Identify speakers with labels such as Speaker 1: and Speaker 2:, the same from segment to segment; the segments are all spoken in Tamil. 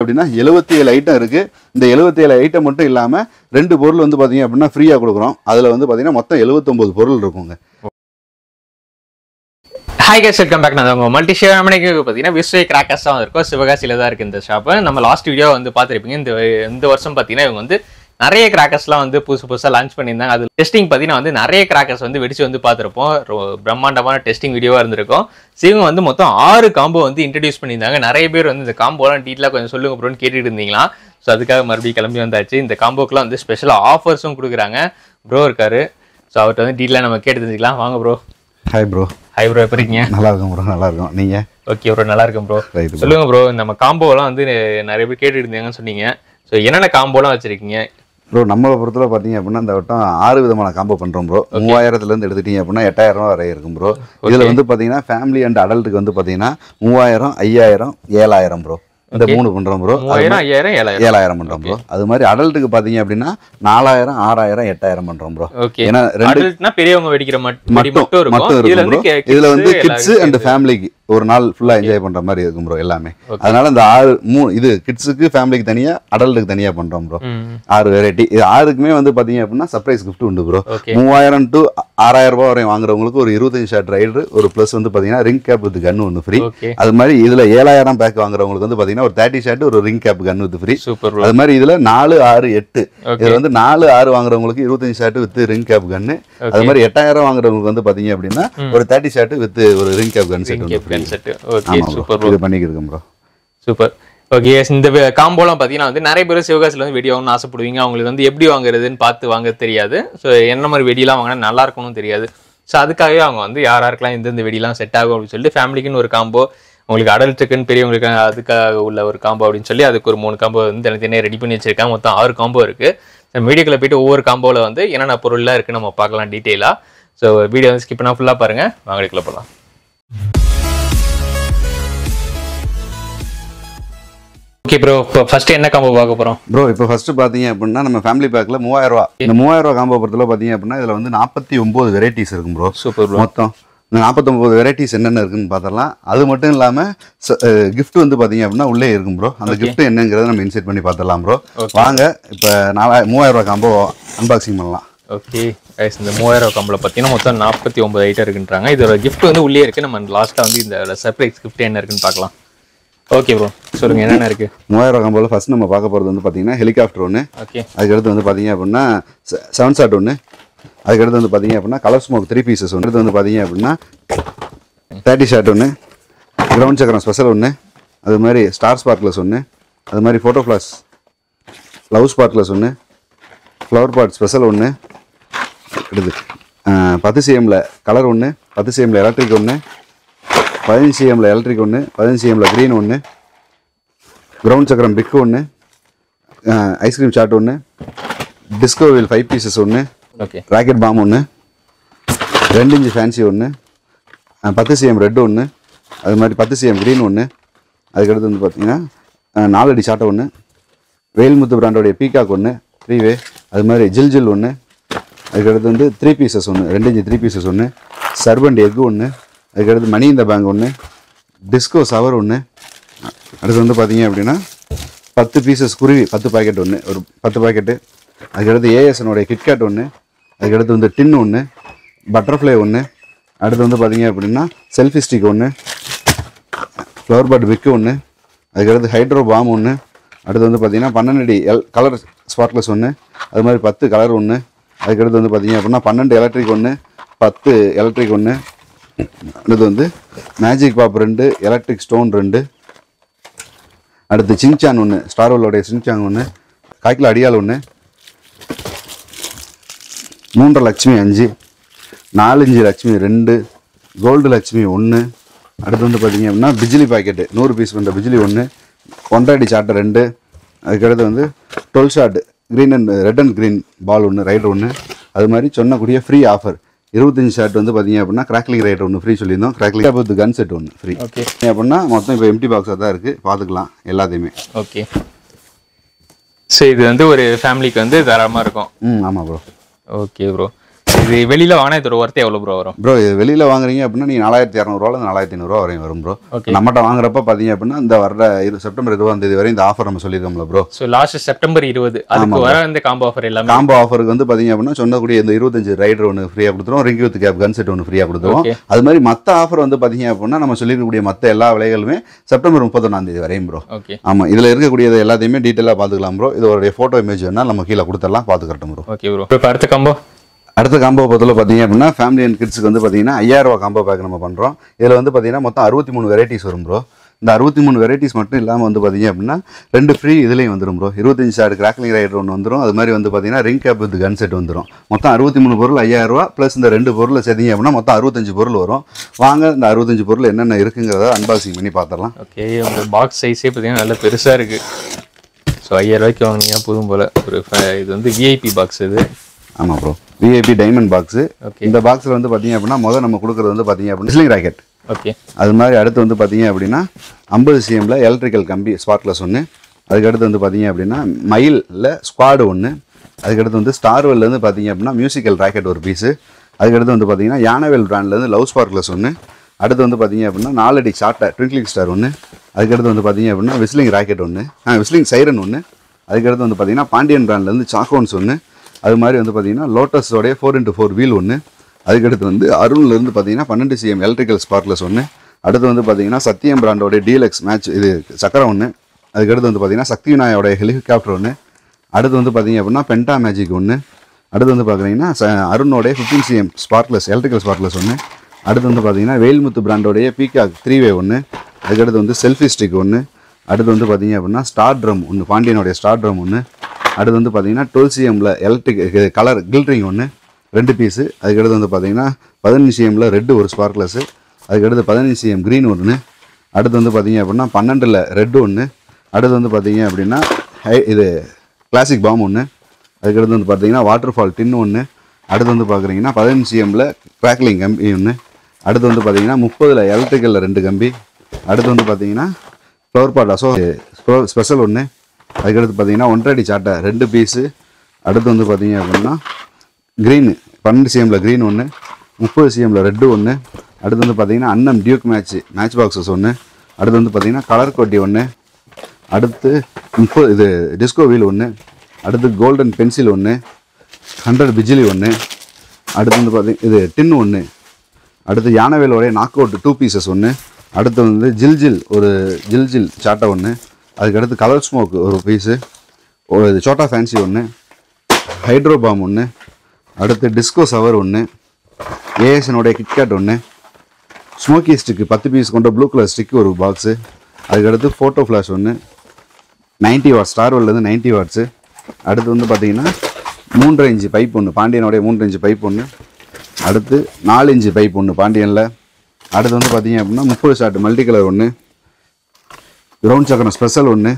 Speaker 1: அப்படின்னா எழுபத்தி ஏழு ஐட்டம் இருக்கு இந்த எழுபத்தி ஏழு ஐட்டம் மட்டும் இல்லாம ரெண்டு பொருள் வந்து பாத்தீங்க அப்படின்னா ஃப்ரீயா கொடுக்குறோம் அதுல வந்து பாத்தீங்கன்னா மொத்தம் 79 பொருள் இருக்குங்க
Speaker 2: ஹாய் கேஸ் வெல்கம் பேக் நான் உங்க மல்டி ஷேர் மணிக்கு பார்த்தீங்கன்னா விஸ்வே கிராக்கர்ஸ் தான் இருக்கும் சிவகாசியில் தான் இருக்குது இந்த ஷாப்பு நம்ம லாஸ்ட் வீடியோ வந்து பார்த்துருப்பீங்க இந்த இந்த வருஷம் பார்த்தீங்கன்னா இவங்க வந்து நிறைய கிராக்கர்ஸ்லாம் வந்து புதுசு புதுசாக லான்ச் பண்ணியிருந்தாங்க அது டெஸ்டிங் பார்த்தீங்கன்னா வந்து நிறைய கிராக்கர்ஸ் வந்து வெடிச்சு வந்து பார்த்துருப்போம் ரொ- பிரம்மாண்டமான டெஸ்டிங் வீடியோவாக இருந்திருக்கும் So, இவங்க வந்து மொத்தம் ஆறு காம்போ வந்து இன்ட்ரடியூஸ் பண்ணியிருந்தாங்க நிறைய பேர் வந்து இந்த காம்போலாம் டீட்டெயிலாக கொஞ்சம் சொல்லுங்க ப்ரோன்னு கேட்டுட்டு இருந்தீங்களா ஸோ அதுக்காக மறுபடியும் கிளம்பி வந்தாச்சு இந்த காம்போக்கெலாம் வந்து ஸ்பெஷலாக ஆஃபர்ஸும் கொடுக்குறாங்க ப்ரோ இருக்காரு ஸோ அவர்கிட்ட வந்து டீட்டெயிலாக நம்ம கேட்டு தெரிஞ்சுக்கலாம் வாங்க bro
Speaker 1: hi bro
Speaker 2: hi bro எப்படி இருக்கீங்க
Speaker 1: நல்லா இருக்கும் ப்ரோ நல்லா இருக்கும் நீங்க
Speaker 2: ஓகே ப்ரோ நல்லா இருக்கும் ப்ரோ
Speaker 1: ரைட் ப்ரோ
Speaker 2: சொல்லுங்க ப்ரோ நம்ம காம்போலாம் வந்து நிறைய பேர் கேட்டுட்டு இருந்தீங்கன்னு சொன்னீங்க ஸோ என்னென்ன காம்போலாம் வச்சிருக்கீங்க
Speaker 1: ப்ரோ நம்மளை பொறுத்தவரை பார்த்தீங்க அப்படின்னா இந்த வட்டம் ஆறு விதமான காம்போ பண்ணுறோம் ப்ரோ மூவாயிரத்துல இருந்து எடுத்துட்டீங்க அப்படின்னா எட்டாயிரம் ரூபா வரை இருக்கும் ப்ரோ இதில் வந்து பார்த்தீங்கன்னா ஃபேமிலி அண்ட் அடல்ட்டுக்கு வந்து பார்த்தீங்கன்னா மூவாயிரம் ஐயாயிரம் ஏழாயிரம் ப்ரோ இந்த மூணு பண்ணுறோம் ப்ரோ
Speaker 2: மூவாயிரம் ஐயாயிரம் ஏழாயிரம்
Speaker 1: ஏழாயிரம் பண்ணுறோம் ப்ரோ அது மாதிரி அடல்ட்டுக்கு பார்த்தீங்க அப்படின்னா நாலாயிரம் ஆறாயிரம் எட்டாயிரம் பண்ணுறோம் ப்ரோ
Speaker 2: ஓகே
Speaker 1: ஏன்னா ரெண்டு
Speaker 2: அடல்ட்னா பெரியவங்க வெடிக்கிற மட்- வெடி
Speaker 1: மட்டும்
Speaker 2: மட்டும் இருக்கும்
Speaker 1: மட்டும்
Speaker 2: இதுல
Speaker 1: இருக்கும்
Speaker 2: வந்து
Speaker 1: ப்ரோ
Speaker 2: ki-
Speaker 1: இதுல வந்து
Speaker 2: kids
Speaker 1: கிட்ஸ்
Speaker 2: எல்லாரும்
Speaker 1: அண்ட் ஃபேமிலிக்கு ஒரு நாள் ஃபுல்லா என்ஜாய் பண்ற மாதிரி இருக்கும் ப்ரோ எல்லாமே
Speaker 2: Okay.
Speaker 1: அதனால இந்த ஆறு மூ இது கிட்ஸுக்கு ஃபேமிலிக்கு தனியா அடல்ட்டுக்கு தனியா பண்றோம் ப்ரோ
Speaker 2: ம்
Speaker 1: ஆறு வெரைட்டி இது ஆறுக்குமே வந்து பாத்தீங்க அப்படின்னா சர்ப்ரைஸ் gift உண்டு ப்ரோ
Speaker 2: ஓகே
Speaker 1: மூவாயிரம் டு ஆறாயிரம் ரூபாய் வரையும் வாங்குறவங்களுக்கு ஒரு இருபத்தஞ்சு ஷாட் ரைடர் ஒரு ப்ளஸ் வந்து பாத்தீங்கன்னா ரிங் கேப் வித் கன் ஒன்று ஃப்ரீ
Speaker 2: ஓகே
Speaker 1: அது மாதிரி இதுல ஏழாயிரம் பேக் வாங்குறவங்களுக்கு வந்து பாத்தீங்கன்னா ஒரு தேர்ட்டி ஷாட் ஒரு ring cap gun with free
Speaker 2: super bro
Speaker 1: அது மாதிரி இதுல நாலு ஆறு எட்டு
Speaker 2: ஓகே
Speaker 1: இதுல வந்து நாலு ஆறு வாங்குறவங்களுக்கு இருபத்தஞ்சு shot with ring cap gun அது மாதிரி எட்டாயிரம் வாங்குறவங்களுக்கு வந்து பாத்தீங்க அப்படின்னா ஒரு தேர்ட்டி ஷாட் வித் ஒரு ring cap gun set
Speaker 2: cap gun set okay
Speaker 1: ஆமா
Speaker 2: சூப்பர்
Speaker 1: ப்ரோ இது பண்ணிக்கிருக்கோம் ப்ரோ
Speaker 2: சூப்பர் ஓகே இந்த காம்போலாம் பார்த்தீங்கன்னா வந்து நிறைய பேர் சிவகாசியில் வந்து வெடி வாங்கணும்னு ஆசைப்படுவீங்க அவங்களுக்கு வந்து எப்படி வாங்குறதுன்னு பார்த்து வாங்க தெரியாது ஸோ என்ன மாதிரி வெடிலாம் வாங்கினா நல்லா இருக்கணும்னு தெரியாது ஸோ அதுக்காகவே அவங்க வந்து யார் யாருக்கெல்லாம் எந்தெந்த வெடிலாம் செட் ஆகும் அப்படின்னு சொல்லிட்டு ஃபேமிலிக்குன்னு ஒரு காம்போ உங்களுக்கு அடல்ட்டுக்குன்னு பெரியவங்களுக்கு அதுக்காக உள்ள ஒரு காம்போ அப்படின்னு சொல்லி அதுக்கு ஒரு மூணு காம்போ வந்து தனித்தனியாக ரெடி பண்ணி வச்சிருக்காங்க மொத்தம் ஆறு காம்போ இருக்கு ஸோ வீடியோக்குள்ள போயிட்டு ஒவ்வொரு காம்போவில் வந்து என்னென்ன பொருள்லாம் இருக்குன்னு நம்ம பார்க்கலாம் டீட்டெயிலாக ஸோ வீடியோ வந்து ஸ்கிப் பண்ணால் ஃபுல்லாக பாருங்கள் வாங்கடிக்குள்ள போகலாம் ஓகே ப்ரோ இப்போ ஃபர்ஸ்ட் என்ன காம்போ பார்க்க போகிறோம்
Speaker 1: ப்ரோ இப்போ ஃபர்ஸ்ட் பாத்தீங்க அப்படின்னா நம்ம ஃபேமிலி பேக்ல மூவாயிரம் ரூபா இந்த மூவாயிரம் ரூபா காம்போ பொறுத்தல பாத்தீங்க அப்படின்னா இதுல வந்து நாற்பத்தி ஒன்பது வெரைட்டிஸ் இருக்கும் ப்ரோ
Speaker 2: சூப்பர் ப்ரோ
Speaker 1: மொத்தம் இந்த நாற்பத்தொம்பது வெரைட்டிஸ் என்னென்ன இருக்குன்னு பார்த்தரலாம் அது மட்டும் இல்லாமல் கிஃப்ட் வந்து பார்த்தீங்க அப்படின்னா உள்ளே இருக்கும் ப்ரோ அந்த gift என்னங்கிறத நம்ம இன்சைட் பண்ணி பார்த்துடலாம் ப்ரோ வாங்க இப்போ நாலாயிரம் மூவாயிரம் ரூபா காம்போ அன்பாக்சிங் பண்ணலாம்
Speaker 2: ஓகே கைஸ் இந்த மூவாயிரம் கம்பளை பார்த்தீங்கன்னா மொத்தம் நாற்பத்தி ஒன்பது ஐட்டம் இருக்குன்றாங்க இதோட gift வந்து உள்ளே இருக்கு நம்ம லாஸ்ட்டாக வந்து இந்த சர்ப்ரைஸ் gift என்ன இருக்குன்னு பார்க்கலாம் ஓகே ப்ரோ சொல்லுங்க என்னென்ன இருக்கு
Speaker 1: மூவாயிரம் ரூபா காம்போவில் ஃபர்ஸ்ட் நம்ம பார்க்க போகிறது வந்து பார்த்தீங்கன்னா ஹெலிகாப்டர் ஒன்று
Speaker 2: ஓகே
Speaker 1: அதுக்கடுத்து வந்து பார்த்தீங்க அப்படின்னா செவன் ஷாட் ஒன்று அதுக்கடுத்து வந்து பார்த்தீங்க அப்படின்னா கலர் ஸ்மோக் த்ரீ பீசஸ் ஒன்று அடுத்து வந்து பார்த்தீங்க அப்படின்னா தேர்ட்டி ஷாட் ஒன்று கிரவுண்ட் சக்கரம் ஸ்பெஷல் ஒன்று அது மாதிரி ஸ்டார் ஸ்பார்க்லஸ் ஒன்று அது மாதிரி ஃபோட்டோ ஃப்ளாஷ் லவ் ஸ்பார்க்லஸ் ஒன்று ஃப்ளவர் பாட் ஸ்பெஷல் ஒன்று அடுத்து அஹ், பத்து சிஎம்மில் கலர் ஒன்று பத்து சிஎம்மில் எலக்ட்ரிக் ஒன்று பதினஞ்சு சிஎம்மில் எலக்ட்ரிக் ஒன்று பதினஞ்சு சிஎம்மில் க்ரீன் ஒன்று கிரவுண்ட் சக்கரம் பிக் ஒன்று ஐஸ்கிரீம் சாட் ஒன்று டிஸ்கோ வீல் ஃபைவ் பீசஸ் ஒன்று
Speaker 2: ஓகே
Speaker 1: ராக்கெட் பாம் ஒன்று ரெண்டு இன்ச்சு ஃபேன்சி ஒன்று பத்து சிஎம் ரெட் ஒன்று அது மாதிரி பத்து சிஎம் க்ரீன் ஒன்று அதுக்கடுத்து வந்து பார்த்தீங்கன்னா அஹ், நாலடி சாட்டை ஒன்று வேல்முத்து பிராண்டோடைய பீகாக் ஒன்று த்ரீ வே அது மாதிரி ஜில் ஜில் ஒன்று அதுக்கடுத்து வந்து த்ரீ பீசஸ் ஒன்று ரெண்டு இன்ச்சு த்ரீ பீசஸ் ஒன்று சர்பண்ட் எக் ஒன்று அதுக்கடுத்து மணி இந்த பேங்க் ஒன்று டிஸ்கோ சவர் ஒன்று அடுத்து வந்து பார்த்தீங்க அப்படின்னா பத்து பீசஸ் குருவி பத்து பாக்கெட் ஒன்று ஒரு பத்து பாக்கெட்டு அதுக்கடுத்து ஏஎஸ்னுடைய கிட்கேட் ஒன்று அதுக்கடுத்து வந்து டின் ஒன்று பட்டர்ஃப்ளை ஒன்று அடுத்து வந்து பார்த்தீங்க அப்படின்னா செல்ஃபி ஸ்டிக் ஒன்று ஃப்ளவர் பட் விக்கு ஒன்று அதுக்கடுத்து ஹைட்ரோ பாம் ஒன்று அடுத்து வந்து பார்த்தீங்கன்னா பன்னெண்டு அடி எல் கலர் ஸ்பாட்லெஸ் ஒன்று அது மாதிரி பத்து கலர் ஒன்று அதுக்கடுத்து வந்து பார்த்தீங்க அப்படின்னா பன்னெண்டு எலக்ட்ரிக் ஒன்று பத்து எலக்ட்ரிக் ஒன்று அடுத்து வந்து மேஜிக் பாப் ரெண்டு எலக்ட்ரிக் ஸ்டோன் ரெண்டு அடுத்து சிங்சான் ஒன்று ஸ்டார்வலோடைய சிங்சான் ஒன்று காய்க்கில் அடியால் ஒன்று மூன்றரை லட்சுமி அஞ்சு நாலஞ்சு லட்சுமி ரெண்டு கோல்டு லட்சுமி ஒன்று அடுத்து வந்து பார்த்தீங்க அப்படின்னா பிஜிலி பாக்கெட்டு நூறு பீஸ் பண்ணுற பிஜிலி ஒன்று ஒன்றரை அடி சாட்டை ரெண்டு அதுக்கடுத்து வந்து twelve shot green and red and green ball ஒன்று ரைடர் ஒன்று அது மாதிரி சொன்னக்கூடிய ஃப்ரீ ஆஃபர் இருபத்தஞ்சு ஷாட் வந்து பார்த்தீங்க அப்படின்னா கிராக்லிங் ரைடர் ஒன்று ஃப்ரீ சொல்லியிருந்தோம் கிராக்லிங் வித் கன் செட் ஒன்று ஃப்ரீ
Speaker 2: ஓகே
Speaker 1: அப்படின்னா மொத்தம் இப்போ எம்டி பாக்ஸாக தான் இருக்குது பார்த்துக்கலாம் எல்லாத்தையுமே
Speaker 2: ஓகே ஸோ இது வந்து ஒரு ஃபேமிலிக்கு வந்து தாராளமாக இருக்கும்
Speaker 1: ம் ஆமாம் ப்ரோ
Speaker 2: ஓகே ப்ரோ இது வெளியில வாங்கினா இதோட ஒர்த்து எவ்வளவு ப்ரோ வரும்
Speaker 1: ப்ரோ இது வெளியில் வாங்குறீங்க அப்படின்னா நீங்கள் நாலாயிரத்தி இரநூறுவா நாலாயிரத்தி ஐநூறுரூவா வரையும் வரும் ப்ரோ
Speaker 2: ஓகே
Speaker 1: நம்மகிட்ட வாங்குறப்ப பார்த்தீங்க அப்படின்னா இந்த வர்ற இரு செப்டம்பர் இருபதாம் தேதி வரை இந்த ஆஃபர் நம்ம சொல்லியிருக்கோம்ல ப்ரோ
Speaker 2: ஸோ லாஸ்ட் செப்டம்பர் இருபது அதுக்கு வர இந்த காம்போ ஆஃபர் எல்லாமே
Speaker 1: காம்போ ஆஃபருக்கு வந்து பார்த்தீங்க அப்படின்னா சொன்னக்கூடிய இந்த இருபத்தஞ்சு ரைடர் ஒன்று ஃப்ரீயாக கொடுத்துருவோம் ring with cap gun set ஒன்று ஃப்ரீயாக கொடுத்துருவோம்
Speaker 2: Okay.
Speaker 1: அது மாதிரி மற்ற ஆஃபர் வந்து பார்த்தீங்க அப்படின்னா நம்ம சொல்லியிருக்கக்கூடிய மற்ற எல்லா விலைகளுமே செப்டம்பர் முப்பத்தொன்னாம் தேதி வரையும் ப்ரோ
Speaker 2: ஓகே
Speaker 1: ஆமாம் இதில் இருக்கக்கூடியது எல்லாத்தையுமே டீட்டெயிலாக பார்த்துக்கலாம் ப்ரோ இதோடைய ஃபோட்டோ இமேஜ் வேணால் நம்ம கீழே கொடுத்துடலாம் பார்த்துக்கட்டும் ப்ரோ
Speaker 2: ஓகே ப்ரோ இப்போ அடுத்த காம்போ
Speaker 1: அடுத்த காம்போ பொறுத்தல பார்த்தீங்க அப்படின்னா ஃபேமிலி அண்ட் கிட்ஸுக்கு வந்து பார்த்தீங்கன்னா ஐயாயிரம் ரூபா காம்போ பேக் நம்ம பண்ணுறோம் இதில் வந்து பார்த்தீங்கன்னா மொத்தம் அறுபத்தி மூணு வெரைட்டிஸ் வரும் ப்ரோ இந்த அறுபத்தி மூணு வெரைட்டிஸ் மட்டும் இல்லாமல் வந்து பார்த்தீங்க அப்படின்னா ரெண்டு ஃப்ரீ இதுலேயும் வந்துடும் ப்ரோ இருபத்தஞ்சு ஷார்ட் கிராக்லிங் ரைடர் ஒன்று வந்துடும் அது மாதிரி வந்து பார்த்தீங்கன்னா ring cap with gun set வந்துடும் மொத்தம் அறுபத்தி மூணு பொருள் ஐயாயிரம் ரூபா ப்ளஸ் இந்த ரெண்டு பொருளை சேர்த்தீங்க அப்படின்னா மொத்தம் அறுபத்தஞ்சு பொருள் வரும் வாங்க இந்த அறுபத்தஞ்சு பொருள் என்னென்ன இருக்குங்கிறத அன்பாக்சிங் பண்ணி பார்த்துடலாம்
Speaker 2: ஓகே உங்க பாக்ஸ் சைஸே பார்த்தீங்கன்னா நல்ல பெருசா இருக்கு ஸோ ஐயாயிரம் ரூபாய்க்கு வாங்கினீங்க போதும் போல ஒரு ஃப- இது வந்து விஐபி பாக்ஸ் இது
Speaker 1: ஆமாம் bro VIP diamond box
Speaker 2: okay
Speaker 1: இந்த பாக்ஸில் வந்து பார்த்தீங்க அப்படின்னா முதல் நம்ம கொடுக்குறது வந்து பார்த்தீங்க அப்படின்னா ஸ்லிங் ராக்கெட்
Speaker 2: ஓகே
Speaker 1: அது மாதிரி அடுத்து வந்து பார்த்தீங்க அப்படின்னா ஐம்பது சிஎம்மில் எலக்ட்ரிக்கல் கம்பி ஸ்பார்க்லஸ் ஒன்று அதுக்கடுத்து வந்து பார்த்தீங்க அப்படின்னா மயிலில் ஸ்குவாடு ஒன்று அதுக்கடுத்து வந்து ஸ்டார்வெல்லேருந்து பார்த்தீங்க அப்படின்னா மியூசிக்கல் ராக்கெட் ஒரு பீஸு அதுக்கடுத்து வந்து பார்த்தீங்கன்னா யானவேல் பிராண்ட்லேருந்து லவ் ஸ்பார்க்லஸ் ஒன்று அடுத்து வந்து பார்த்தீங்க அப்படின்னா நாலடி ஷார்ட்டை ட்விங்க்லிங் ஸ்டார் ஒன்று அதுக்கடுத்து வந்து பார்த்தீங்க அப்படின்னா விஸ்லிங் ராக்கெட் ஒன்று ஆ விஸ்லிங் சைரன் ஒன்று அதுக்கடுத்து வந்து பார்த்தீங்கன்னா பாண்டியன் பிராண்ட்லேருந்து சாக்கோன்ஸ் ஒன்று அது மாதிரி வந்து பார்த்தீங்கன்னா லோட்டஸோடைய ஃபோர் இன்ட்டு ஃபோர் வீல் ஒன்று அதுக்கடுத்து வந்து அருண்லேருந்து பார்த்தீங்கன்னா பன்னெண்டு சிஎம் எலக்ட்ரிக்கல் ஸ்பார்க்லஸ் ஒன்று அடுத்து வந்து பார்த்தீங்கன்னா சத்தியம் பிராண்டோடைய டீலக்ஸ் மேட்ச் இது சக்கரம் ஒன்று அதுக்கடுத்து வந்து பார்த்தீங்கன்னா சக்தி விநாயோடைய ஹெலிகாப்டர் ஒன்று அடுத்து வந்து பார்த்தீங்க அப்படின்னா பென்டா மேஜிக் ஒன்று அடுத்து வந்து பார்த்தீங்கன்னா ச அருணோடைய fifteen CM sparklers electrical sparklers ஒன்று அடுத்து வந்து பார்த்தீங்கன்னா வேல்முத்து பிராண்டோடைய பீகாக் த்ரீ வே ஒன்று அதுக்கடுத்து வந்து செல்ஃபி ஸ்டிக் ஒன்று அடுத்து வந்து பார்த்தீங்க அப்படின்னா ஸ்டார் ட்ரம் ஒன்று பாண்டியனுடைய ஸ்டார் ட்ரம் ஒன்று அடுத்து வந்து பார்த்தீங்கன்னா டுவெல் சிஎம்மில் எலக்ட்ரிக் கலர் கில்ட்ரிங் ஒன்று ரெண்டு பீஸு அதுக்கடுத்து வந்து பார்த்தீங்கன்னா பதினஞ்சு சிஎம்மில் ரெட்டு ஒரு ஸ்பார்க்லஸ்ஸு அதுக்கடுத்து பதினஞ்சு சிஎம் க்ரீன் ஒன்று அடுத்து வந்து பார்த்தீங்க அப்படின்னா பன்னெண்டில் ரெட்டு ஒன்று அடுத்து வந்து பார்த்தீங்க அப்படின்னா ஹை இது கிளாசிக் பாம் ஒன்று அதுக்கடுத்து வந்து பார்த்தீங்கன்னா வாட்டர் ஃபால் டின் ஒன்று அடுத்து வந்து பார்க்குறீங்கன்னா பதினஞ்சு சிஎம்மில் கிராக்லிங் கம்பி ஒன்று அடுத்து வந்து பார்த்தீங்கன்னா முப்பதில் எலக்ட்ரிக்கலில் ரெண்டு கம்பி அடுத்து வந்து பார்த்தீங்கன்னா ஃப்ளவர் பாட் அசோ ஸ்பெஷல் ஒன்று அதுக்கடுத்து பார்த்தீங்கன்னா ஒன்றரை சாட்டை ரெண்டு பீஸு அடுத்து வந்து பார்த்தீங்க அப்படின்னா க்ரீனு பன்னெண்டு சிஎம்மில் க்ரீன் ஒன்று முப்பது சிஎம்மில் ரெட்டு ஒன்று அடுத்து வந்து பார்த்தீங்கன்னா அன்னம் டியூக் மேட்ச் மேட்ச் பாக்ஸஸ் ஒன்று அடுத்து வந்து பார்த்தீங்கன்னா கலர் கொட்டி ஒன்று அடுத்து முப்பது இது டிஸ்கோ வீல் ஒன்று அடுத்து கோல்டன் பென்சில் ஒன்று ஹண்ட்ரட் பிஜிலி ஒன்று அடுத்து வந்து பார்த்தீங்க இது டின் ஒன்று அடுத்து யானவேலோடைய நாக் அவுட் டூ பீசஸ் ஒன்று அடுத்து வந்து ஜில் ஜில் ஒரு ஜில் ஜில் சாட்டை ஒன்று அதுக்கடுத்து கலர் ஸ்மோக் ஒரு பீஸு ஒரு சோட்டா ஃபேன்சி ஒன்று ஹைட்ரோ பாம் ஒன்று அடுத்து டிஸ்கோ சவர் ஒன்று ஏஎஸ்எனுடைய கிட்கேட் ஒன்று ஸ்மோக்கி ஸ்டிக்கு பத்து பீஸ் கொண்ட ப்ளூ கலர் ஸ்டிக் ஒரு பாக்ஸு அதுக்கடுத்து ஃபோட்டோ ஃப்ளாஷ் ஒன்று நைன்ட்டி வாட்ஸ் ஸ்டார்வெல்லேருந்து நைன்ட்டி வாட்ஸு அடுத்து வந்து பார்த்தீங்கன்னா மூன்றரை இன்ச்சு பைப் ஒன்று பாண்டியனுடைய மூன்றரை இன்ச்சு பைப் ஒன்று அடுத்து நாலு இன்ச்சு பைப் ஒன்று பாண்டியனில் அடுத்து வந்து பார்த்தீங்க அப்படின்னா முப்பது ஷாட் மல்டி கலர் ஒன்று கிரவுண்ட் சக்கரம் ஸ்பெஷல் ஒன்று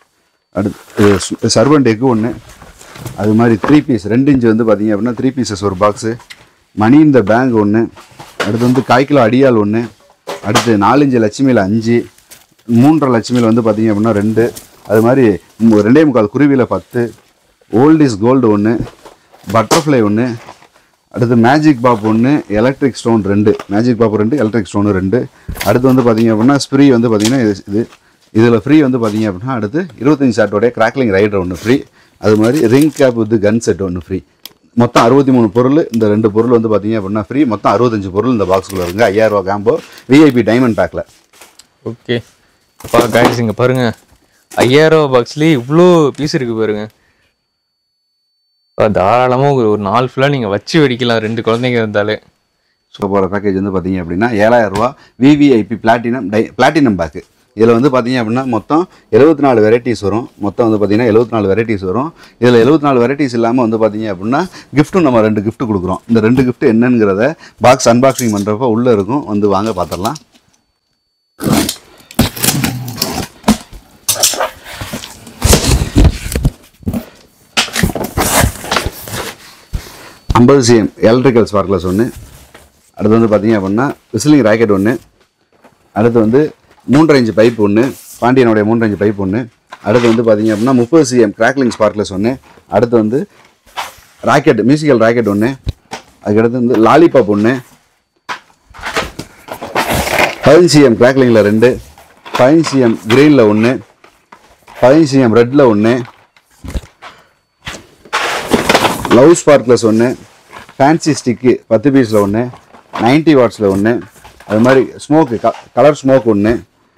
Speaker 1: அடுத்து சர்வெண்ட் எக்கு ஒன்று அது மாதிரி த்ரீ பீஸ் ரெண்டு இன்ச்சு வந்து பார்த்தீங்க அப்படின்னா த்ரீ பீசஸ் ஒரு பாக்ஸு மணி இந்த பேங்க் ஒன்று அடுத்து வந்து கால் கிலோ அடியால் ஒன்று அடுத்து நாலஞ்சு லட்சுமியில் அஞ்சு மூன்றரை லட்சுமியில் வந்து பார்த்தீங்க அப்படின்னா ரெண்டு அது மாதிரி மு- ரெண்டே முக்கால் குருவியில் பத்து ஓல்ட் இஸ் கோல்டு ஒன்று பட்டர்ஃப்ளை ஒன்று அடுத்து மேஜிக் பாப் ஒன்று எலக்ட்ரிக் ஸ்டோன் ரெண்டு மேஜிக் பாப் ரெண்டு எலக்ட்ரிக் ஸ்டோனு ரெண்டு அடுத்து வந்து பார்த்தீங்க அப்படின்னா ஸ்ப்ரீ வந்து பார்த்தீங்கன்னா இது இது இதில் ஃப்ரீ வந்து பார்த்தீங்க அப்படின்னா அடுத்து இருபத்தஞ்சி ஷாட்டோடைய கிராக்லிங் ரைடர் ஒன்று ஃப்ரீ அது மாதிரி ring cap with gun set ஒன்று ஃப்ரீ மொத்தம் அறுபத்தி மூணு பொருள் இந்த ரெண்டு பொருள் வந்து பார்த்தீங்க அப்படின்னா ஃப்ரீ மொத்தம் அறுபத்தஞ்சு பொருள் இந்த பாக்ஸ்குள்ளே இருக்குங்க ஐயாயிரரூவா காம்போ விஐபி டைமண்ட் பேக்கில்
Speaker 2: ஓகே அப்பா கைஸ் இங்க பாருங்க ஐயாயிரம் பாக்ஸ்லேயே இவ்வளோ பீஸ் இருக்கு பாருங்க அப்பா, தாராளமா ஒரு ஒரு நாள் ஃபுல்லாக நீங்க வச்சு வெடிக்கலாம் ரெண்டு குழந்தைங்க இருந்தாலே
Speaker 1: ஸோ போகிற பேக்கேஜ் வந்து பார்த்தீங்க அப்படின்னா ஏழாயிரம் ரூபா விவிஐபி பிளாட்டினம் டை பிளாட்டினம் பேக்கு இதில் வந்து பார்த்தீங்க அப்படின்னா மொத்தம் எழுபத்தி நாலு வெரைட்டிஸ் வரும் மொத்தம் வந்து பார்த்தீங்கன்னா எழுபத்தி நாலு வெரைட்டிஸ் வரும் இதில் எழுபத்தி நாலு வெரைட்டிஸ் இல்லாமல் வந்து பார்த்தீங்க அப்படின்னா கிஃப்ட்டும் நம்ம ரெண்டு gift கொடுக்குறோம் இந்த ரெண்டு gift என்னங்கிறத பாக்ஸ் அன்பாக்சிங் பண்ணுறப்ப உள்ளே இருக்கும் வந்து வாங்க பார்த்துடலாம் ஐம்பது சிஎம் எலக்ட்ரிக்கல் ஸ்பார்க்லஸ் ஒன்று அடுத்து வந்து பார்த்தீங்க அப்படின்னா விசிலிங் ராக்கெட் ஒன்று அடுத்து வந்து மூன்றரை இன்ச்சு பைப் ஒன்று பாண்டியனுடைய மூன்றரை இன்ச்சு பைப் ஒன்று அடுத்து வந்து பார்த்தீங்க அப்படின்னா முப்பது சிஎம் கிராக்லிங் ஸ்பார்க்லஸ் ஒன்று அடுத்து வந்து ராக்கெட் மியூசிக்கல் ராக்கெட் ஒன்று அதுக்கடுத்து வந்து லாலிபாப் ஒன்று பதினஞ்சு சிஎம் கிராக்லிங்கில் ரெண்டு பதினஞ்சு சிஎம் கிரீனில் ஒன்று பதினஞ்சு சிஎம் ரெட்டில் ஒன்று லவ் ஸ்பார்க்லஸ் ஒன்று ஃபேன்சி ஸ்டிக்கு பத்து பீஸில் ஒன்று நைன்ட்டி வாட்ஸில் ஒன்று அது மாதிரி ஸ்மோக்கு கலர் ஸ்மோக் ஒன்று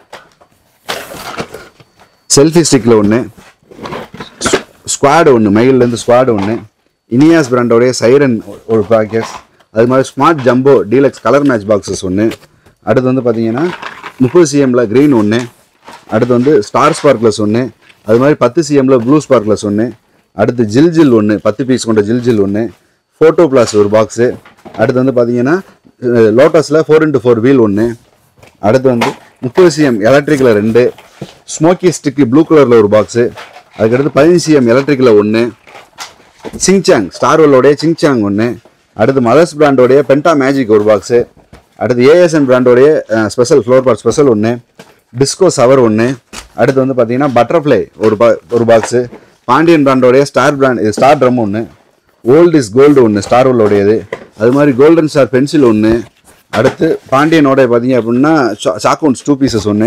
Speaker 1: செல்ஃபி ஸ்டிக்கில் ஒன்று ஸ்குவாடு ஒன்று மயிலேருந்து ஸ்குவாடு ஒன்று இனியாஸ் பிராண்டோடைய சைரன் ஒரு பேக்கெட் அது மாதிரி smart jumbo deluxe colour match boxes ஒன்று அடுத்து வந்து பார்த்தீங்கன்னா முப்பது சிஎம்ல க்ரீன் ஒன்று அடுத்து வந்து ஸ்டார் ஸ்பார்க்லஸ் ஒன்று அது மாதிரி பத்து சிஎம்ல ப்ளூ ஸ்பார்க்லஸ் ஒன்று அடுத்து ஜில் ஜில் ஒன்று பத்து பீஸ் கொண்ட ஜில் ஜில் ஒன்று ஃபோட்டோ பிளாஸ் ஒரு பாக்ஸு அடுத்து வந்து பார்த்தீங்கன்னா லோட்டஸில் ஃபோர் இன்ட்டு ஃபோர் வீல் ஒன்று அடுத்து வந்து முப்பது சிஎம் எலக்ட்ரிக்கில் ரெண்டு ஸ்மோக்கி ஸ்டிக்கு ப்ளூ கலரில் ஒரு பாக்ஸு அதுக்கடுத்து பதினஞ்சு சிஎம் எலக்ட்ரிக்கில் ஒன்று சிங்சாங் ஸ்டார்வெல்லோடைய சிங்சாங் ஒன்று அடுத்து மதர்ஸ் பிராண்டோடைய பென்டா மேஜிக் ஒரு பாக்ஸு அடுத்து ஏஎஸ்என் பிராண்டோடைய ஸ்பெஷல் ஃப்ளோர் பார் ஸ்பெஷல் ஒன்று டிஸ்கோ சவர் ஒன்று அடுத்து வந்து பார்த்தீங்கன்னா பட்டர்ஃப்ளை ஒரு பா ஒரு பாக்ஸு பாண்டியன் பிராண்டோடைய ஸ்டார் பிராண்ட் இது ஸ்டார் ட்ரம் ஒன்று ஓல்ட் இஸ் கோல்டு ஒன்று ஸ்டார்வெல்லோடையது அது மாதிரி கோல்டன் ஸ்டார் பென்சில் ஒன்று அடுத்து பாண்டியனோட பார்த்தீங்க அப்படின்னா சாக்கோன்ஸ் டூ பீசஸ் ஒன்று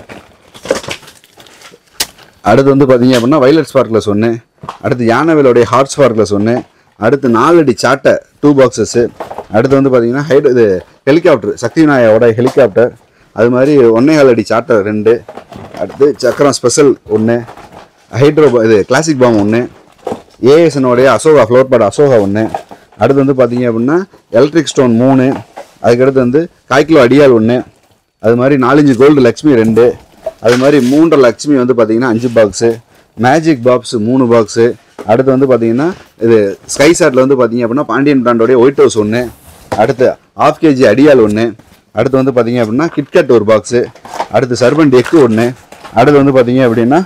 Speaker 1: அடுத்து வந்து பார்த்தீங்க அப்படின்னா வைலட் ஸ்பார்க்லஸ் ஒன்று அடுத்து யானவேலோடைய ஹார்ட் ஸ்பார்க்லஸ் ஒன்று அடுத்து நாலடி சாட்டை டூ பாக்ஸஸ்ஸு அடுத்து வந்து பார்த்தீங்கன்னா ஹைட் இது ஹெலிகாப்டர் சக்தி விநாயகோட ஹெலிகாப்டர் அது மாதிரி ஒன்னே கால் அடி சாட்டை ரெண்டு அடுத்து சக்கரம் ஸ்பெஷல் ஒன்று ஹைட்ரோ இது கிளாசிக் பாம் ஒன்று ஏஎஸ்எனோடைய அசோகா ஃப்ளோர் பாட் அசோகா ஒன்று அடுத்து வந்து பார்த்தீங்க அப்படின்னா எலக்ட்ரிக் ஸ்டோன் மூணு அதுக்கடுத்து வந்து கால் கிலோ அடியால் ஒன்று அது மாதிரி நாலஞ்சு கோல்டு லக்ஷ்மி ரெண்டு அது மாதிரி மூன்றரை லக்ஷ்மி வந்து பார்த்தீங்கன்னா அஞ்சு பாக்ஸு மேஜிக் பாக்ஸ் மூணு பாக்ஸு அடுத்து வந்து பார்த்தீங்கன்னா இது ஸ்கை சாட்டில் வந்து பார்த்தீங்க அப்படின்னா பாண்டியன் பிராண்டோடைய ஒயிட் ஹவுஸ் ஒன்று அடுத்து ஆஃப் கேஜி அடியால் ஒன்று அடுத்து வந்து பார்த்தீங்க அப்படின்னா கிட்கட் ஒரு பாக்ஸு அடுத்து சர்பன் எக்கு ஒன்று அடுத்து வந்து பார்த்தீங்க அப்படின்னா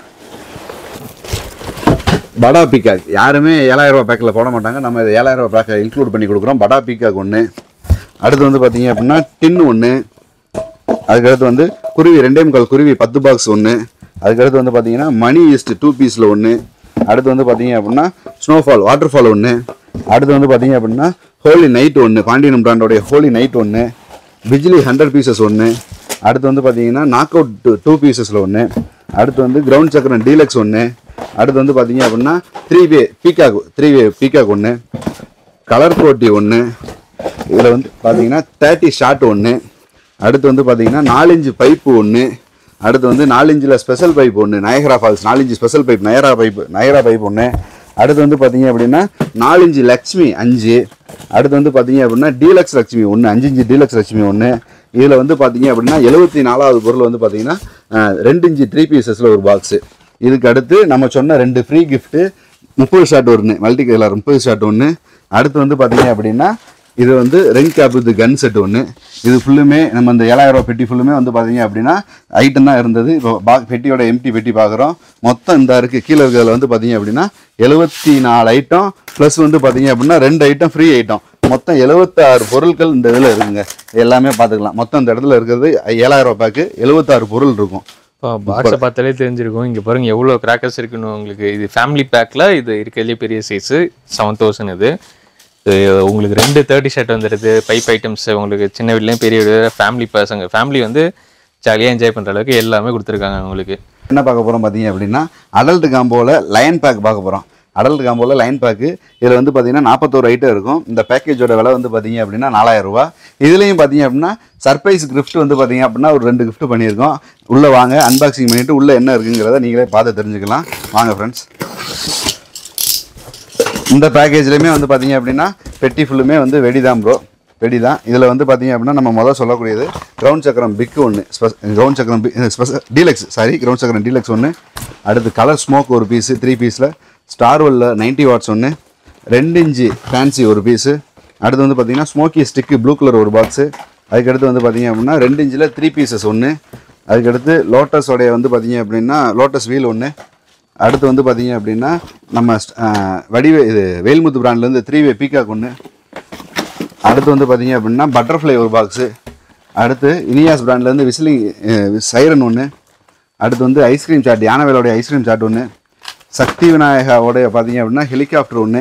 Speaker 1: படா பீக்காக் யாருமே ஏழாயிரம் ரூபாய் பேக்கில் போட மாட்டாங்க நம்ம இதை ஏழாயிரம் ரூபாய் பேக்கை இன்க்ளூட் பண்ணி கொடுக்குறோம் படா பீக்காக் ஒன்று அடுத்து வந்து பார்த்தீங்க அப்படின்னா டின் ஒன்று அதுக்கடுத்து வந்து குருவி ரெண்டே முக்கால் குருவி பத்து பாக்ஸ் ஒன்று அதுக்கடுத்து வந்து பார்த்தீங்கன்னா மணி ஈஸ்ட் டூ பீஸில் ஒன்று அடுத்து வந்து பார்த்தீங்க அப்படின்னா ஸ்னோஃபால் வாட்டர் ஃபால் ஒன்று அடுத்து வந்து பார்த்தீங்க அப்படின்னா ஹோலி நைட் ஒன்று பாண்டியன் பிராண்டோடைய ஹோலி நைட் ஒன்று பிஜ்லி ஹண்ட்ரட் பீசஸ் ஒன்று அடுத்து வந்து பார்த்தீங்கன்னா நாக் அவுட் டூ டூ பீசஸில் ஒன்று அடுத்து வந்து கிரவுண்ட் சக்கரம் டீலக்ஸ் ஒன்று அடுத்து வந்து பார்த்தீங்க அப்படின்னா three way peacock three way peacock ஒன்று கலர் கோட்டி ஒன்று இதில் வந்து பார்த்தீங்கன்னா தேர்ட்டி ஷார்ட் ஒன்று அடுத்து வந்து பார்த்தீங்கன்னா நாலஞ்சு பைப்பு ஒன்று அடுத்து வந்து நாலஞ்சில் ஸ்பெஷல் பைப் ஒன்று நயகரா ஃபால்ஸ் நாலஞ்சு ஸ்பெஷல் பைப் நயரா பைப் நயரா பைப் ஒன்று அடுத்து வந்து பார்த்தீங்க அப்படின்னா நாலஞ்சு லக்ஷ்மி அஞ்சு அடுத்து வந்து பார்த்தீங்க அப்படின்னா டீலக்ஸ் லக்ஷ்மி ஒன்று அஞ்சு இஞ்சு டீலக்ஸ் லக்ஷ்மி ஒன்று இதில் வந்து பார்த்தீங்க அப்படின்னா எழுபத்தி நாலாவது பொருள் வந்து பார்த்தீங்கன்னா அஹ், ரெண்டு இன்ச்சு த்ரீ பீசஸில் ஒரு பாக்ஸு இதுக்கு அடுத்து நம்ம சொன்ன ரெண்டு ஃப்ரீ கிஃப்ட்டு முப்பது ஷாட் ஒன்று மல்டி கலர் முப்பது ஷாட் ஒன்று அடுத்து வந்து பார்த்தீங்க அப்படின்னா இது வந்து ரெங் கேப் இது கன் செட் ஒன்று இது ஃபுல்லுமே நம்ம இந்த ஏழாயிரம் ரூபாய் பெட்டி ஃபுல்லுமே வந்து பார்த்தீங்க அப்படின்னா ஐட்டம் தான் இருந்தது இப்போ பா பெட்டியோட எம்டி பெட்டி பார்க்குறோம் மொத்தம் இந்த இருக்குது கீழே இருக்கிறதுல வந்து பார்த்தீங்க அப்படின்னா எழுபத்தி நாலு ஐட்டம் ப்ளஸ் வந்து பார்த்தீங்க அப்படின்னா ரெண்டு ஐட்டம் ஃப்ரீ ஐட்டம் மொத்தம் எழுபத்தாறு பொருட்கள் இந்த இதில் இருக்குங்க எல்லாமே பார்த்துக்கலாம் மொத்தம் இந்த இடத்துல இருக்கிறது ஏழாயிரம் ரூபாய் பேக்கு எழுபத்தாறு பொருள் இருக்கும்
Speaker 2: பாக்ஸை பார்த்தாலே தெரிஞ்சிருக்கும் இங்க பாருங்க எவ்வளவு கிராக்கர்ஸ் இருக்குன்னு உங்களுக்கு இது ஃபேமிலி பேக்ல இது இருக்கிறதுலே பெரிய சைஸ் செவன் தௌசண்ட் இது இது உங்களுக்கு ரெண்டு தேர்ட்டி ஷர்ட் வந்துடுது பைப் ஐட்டம்ஸ் உங்களுக்கு சின்ன வீட்லயும் பெரிய வீடு ஃபேமிலி பசங்க ஃபேமிலி வந்து ஜாலியாக என்ஜாய் பண்ற அளவுக்கு எல்லாமே கொடுத்துருக்காங்க உங்களுக்கு
Speaker 1: என்ன பார்க்க போகிறோம் பார்த்தீங்க அப்படின்னா அடல்ட் காம்போவில் லைன் பேக் பார்க்க போகிறோம் அடல்ட் காம்போவில் லைன் பேக்கு இதில் வந்து பார்த்தீங்கன்னா நாற்பத்தோரு ஐட்டம் இருக்கும் இந்த பேக்கேஜோட விலை வந்து பார்த்தீங்க அப்படின்னா நாலாயிரம் ரூபாய் இதுலேயும் பார்த்தீங்க அப்படின்னா சர்ப்ரைஸ் gift வந்து பார்த்தீங்க அப்படின்னா ஒரு ரெண்டு gift பண்ணியிருக்கோம் உள்ளே வாங்க அன்பாக்சிங் பண்ணிவிட்டு உள்ளே என்ன இருக்குங்கிறத நீங்களே பார்த்து தெரிஞ்சுக்கலாம் வாங்க ஃப்ரெண்ட்ஸ் இந்த பேக்கேஜ்லையுமே வந்து பார்த்தீங்க அப்படின்னா பெட்டி ஃபுல்லுமே வந்து வெடி தான் ப்ரோ வெடி தான் இதில் வந்து பார்த்தீங்க அப்படின்னா நம்ம முதல் சொல்லக்கூடியது கிரவுண்ட் சக்கரம் பிக் ஒன்று கிரவுண்ட் சக்கரம் ஸ்பெஷல் டீலக்ஸ் சாரி கிரவுண்ட் சக்கரம் டீலக்ஸ் ஒன்று அடுத்து கலர் ஸ்மோக் ஒரு பீஸு த்ரீ பீஸில் ஸ்டார்வெல்ல நைன்ட்டி வாட்ஸ் ஒன்று ரெண்டு இன்ச்சு ஃபேன்சி ஒரு பீஸு அடுத்து வந்து பார்த்தீங்கன்னா ஸ்மோக்கி ஸ்டிக்கு ப்ளூ கலர் ஒரு பாக்ஸு அதுக்கடுத்து வந்து பார்த்தீங்க அப்படின்னா ரெண்டு இன்ச்சில் த்ரீ பீசஸ் ஒன்று அதுக்கடுத்து லோட்டஸோடைய வந்து பார்த்தீங்க அப்படின்னா லோட்டஸ் வீல் ஒன்று அடுத்து வந்து பார்த்தீங்க அப்படின்னா நம்ம அஹ், வடிவே இது வேல்முத்து பிராண்ட்லேருந்து த்ரீ வே பீகாக் ஒன்று அடுத்து வந்து பார்த்தீங்க அப்படின்னா பட்டர்ஃப்ளை ஒரு பாக்ஸு அடுத்து இனியாஸ் பிராண்ட்லேருந்து விசிலிங் சைரன் ஒன்று அடுத்து வந்து ஐஸ்கிரீம் சாட் யானவேலோடைய ஐஸ்கிரீம் சாட் ஒன்று சக்தி விநாயகாவோடைய பார்த்தீங்க அப்படின்னா ஹெலிகாப்டர் ஒன்று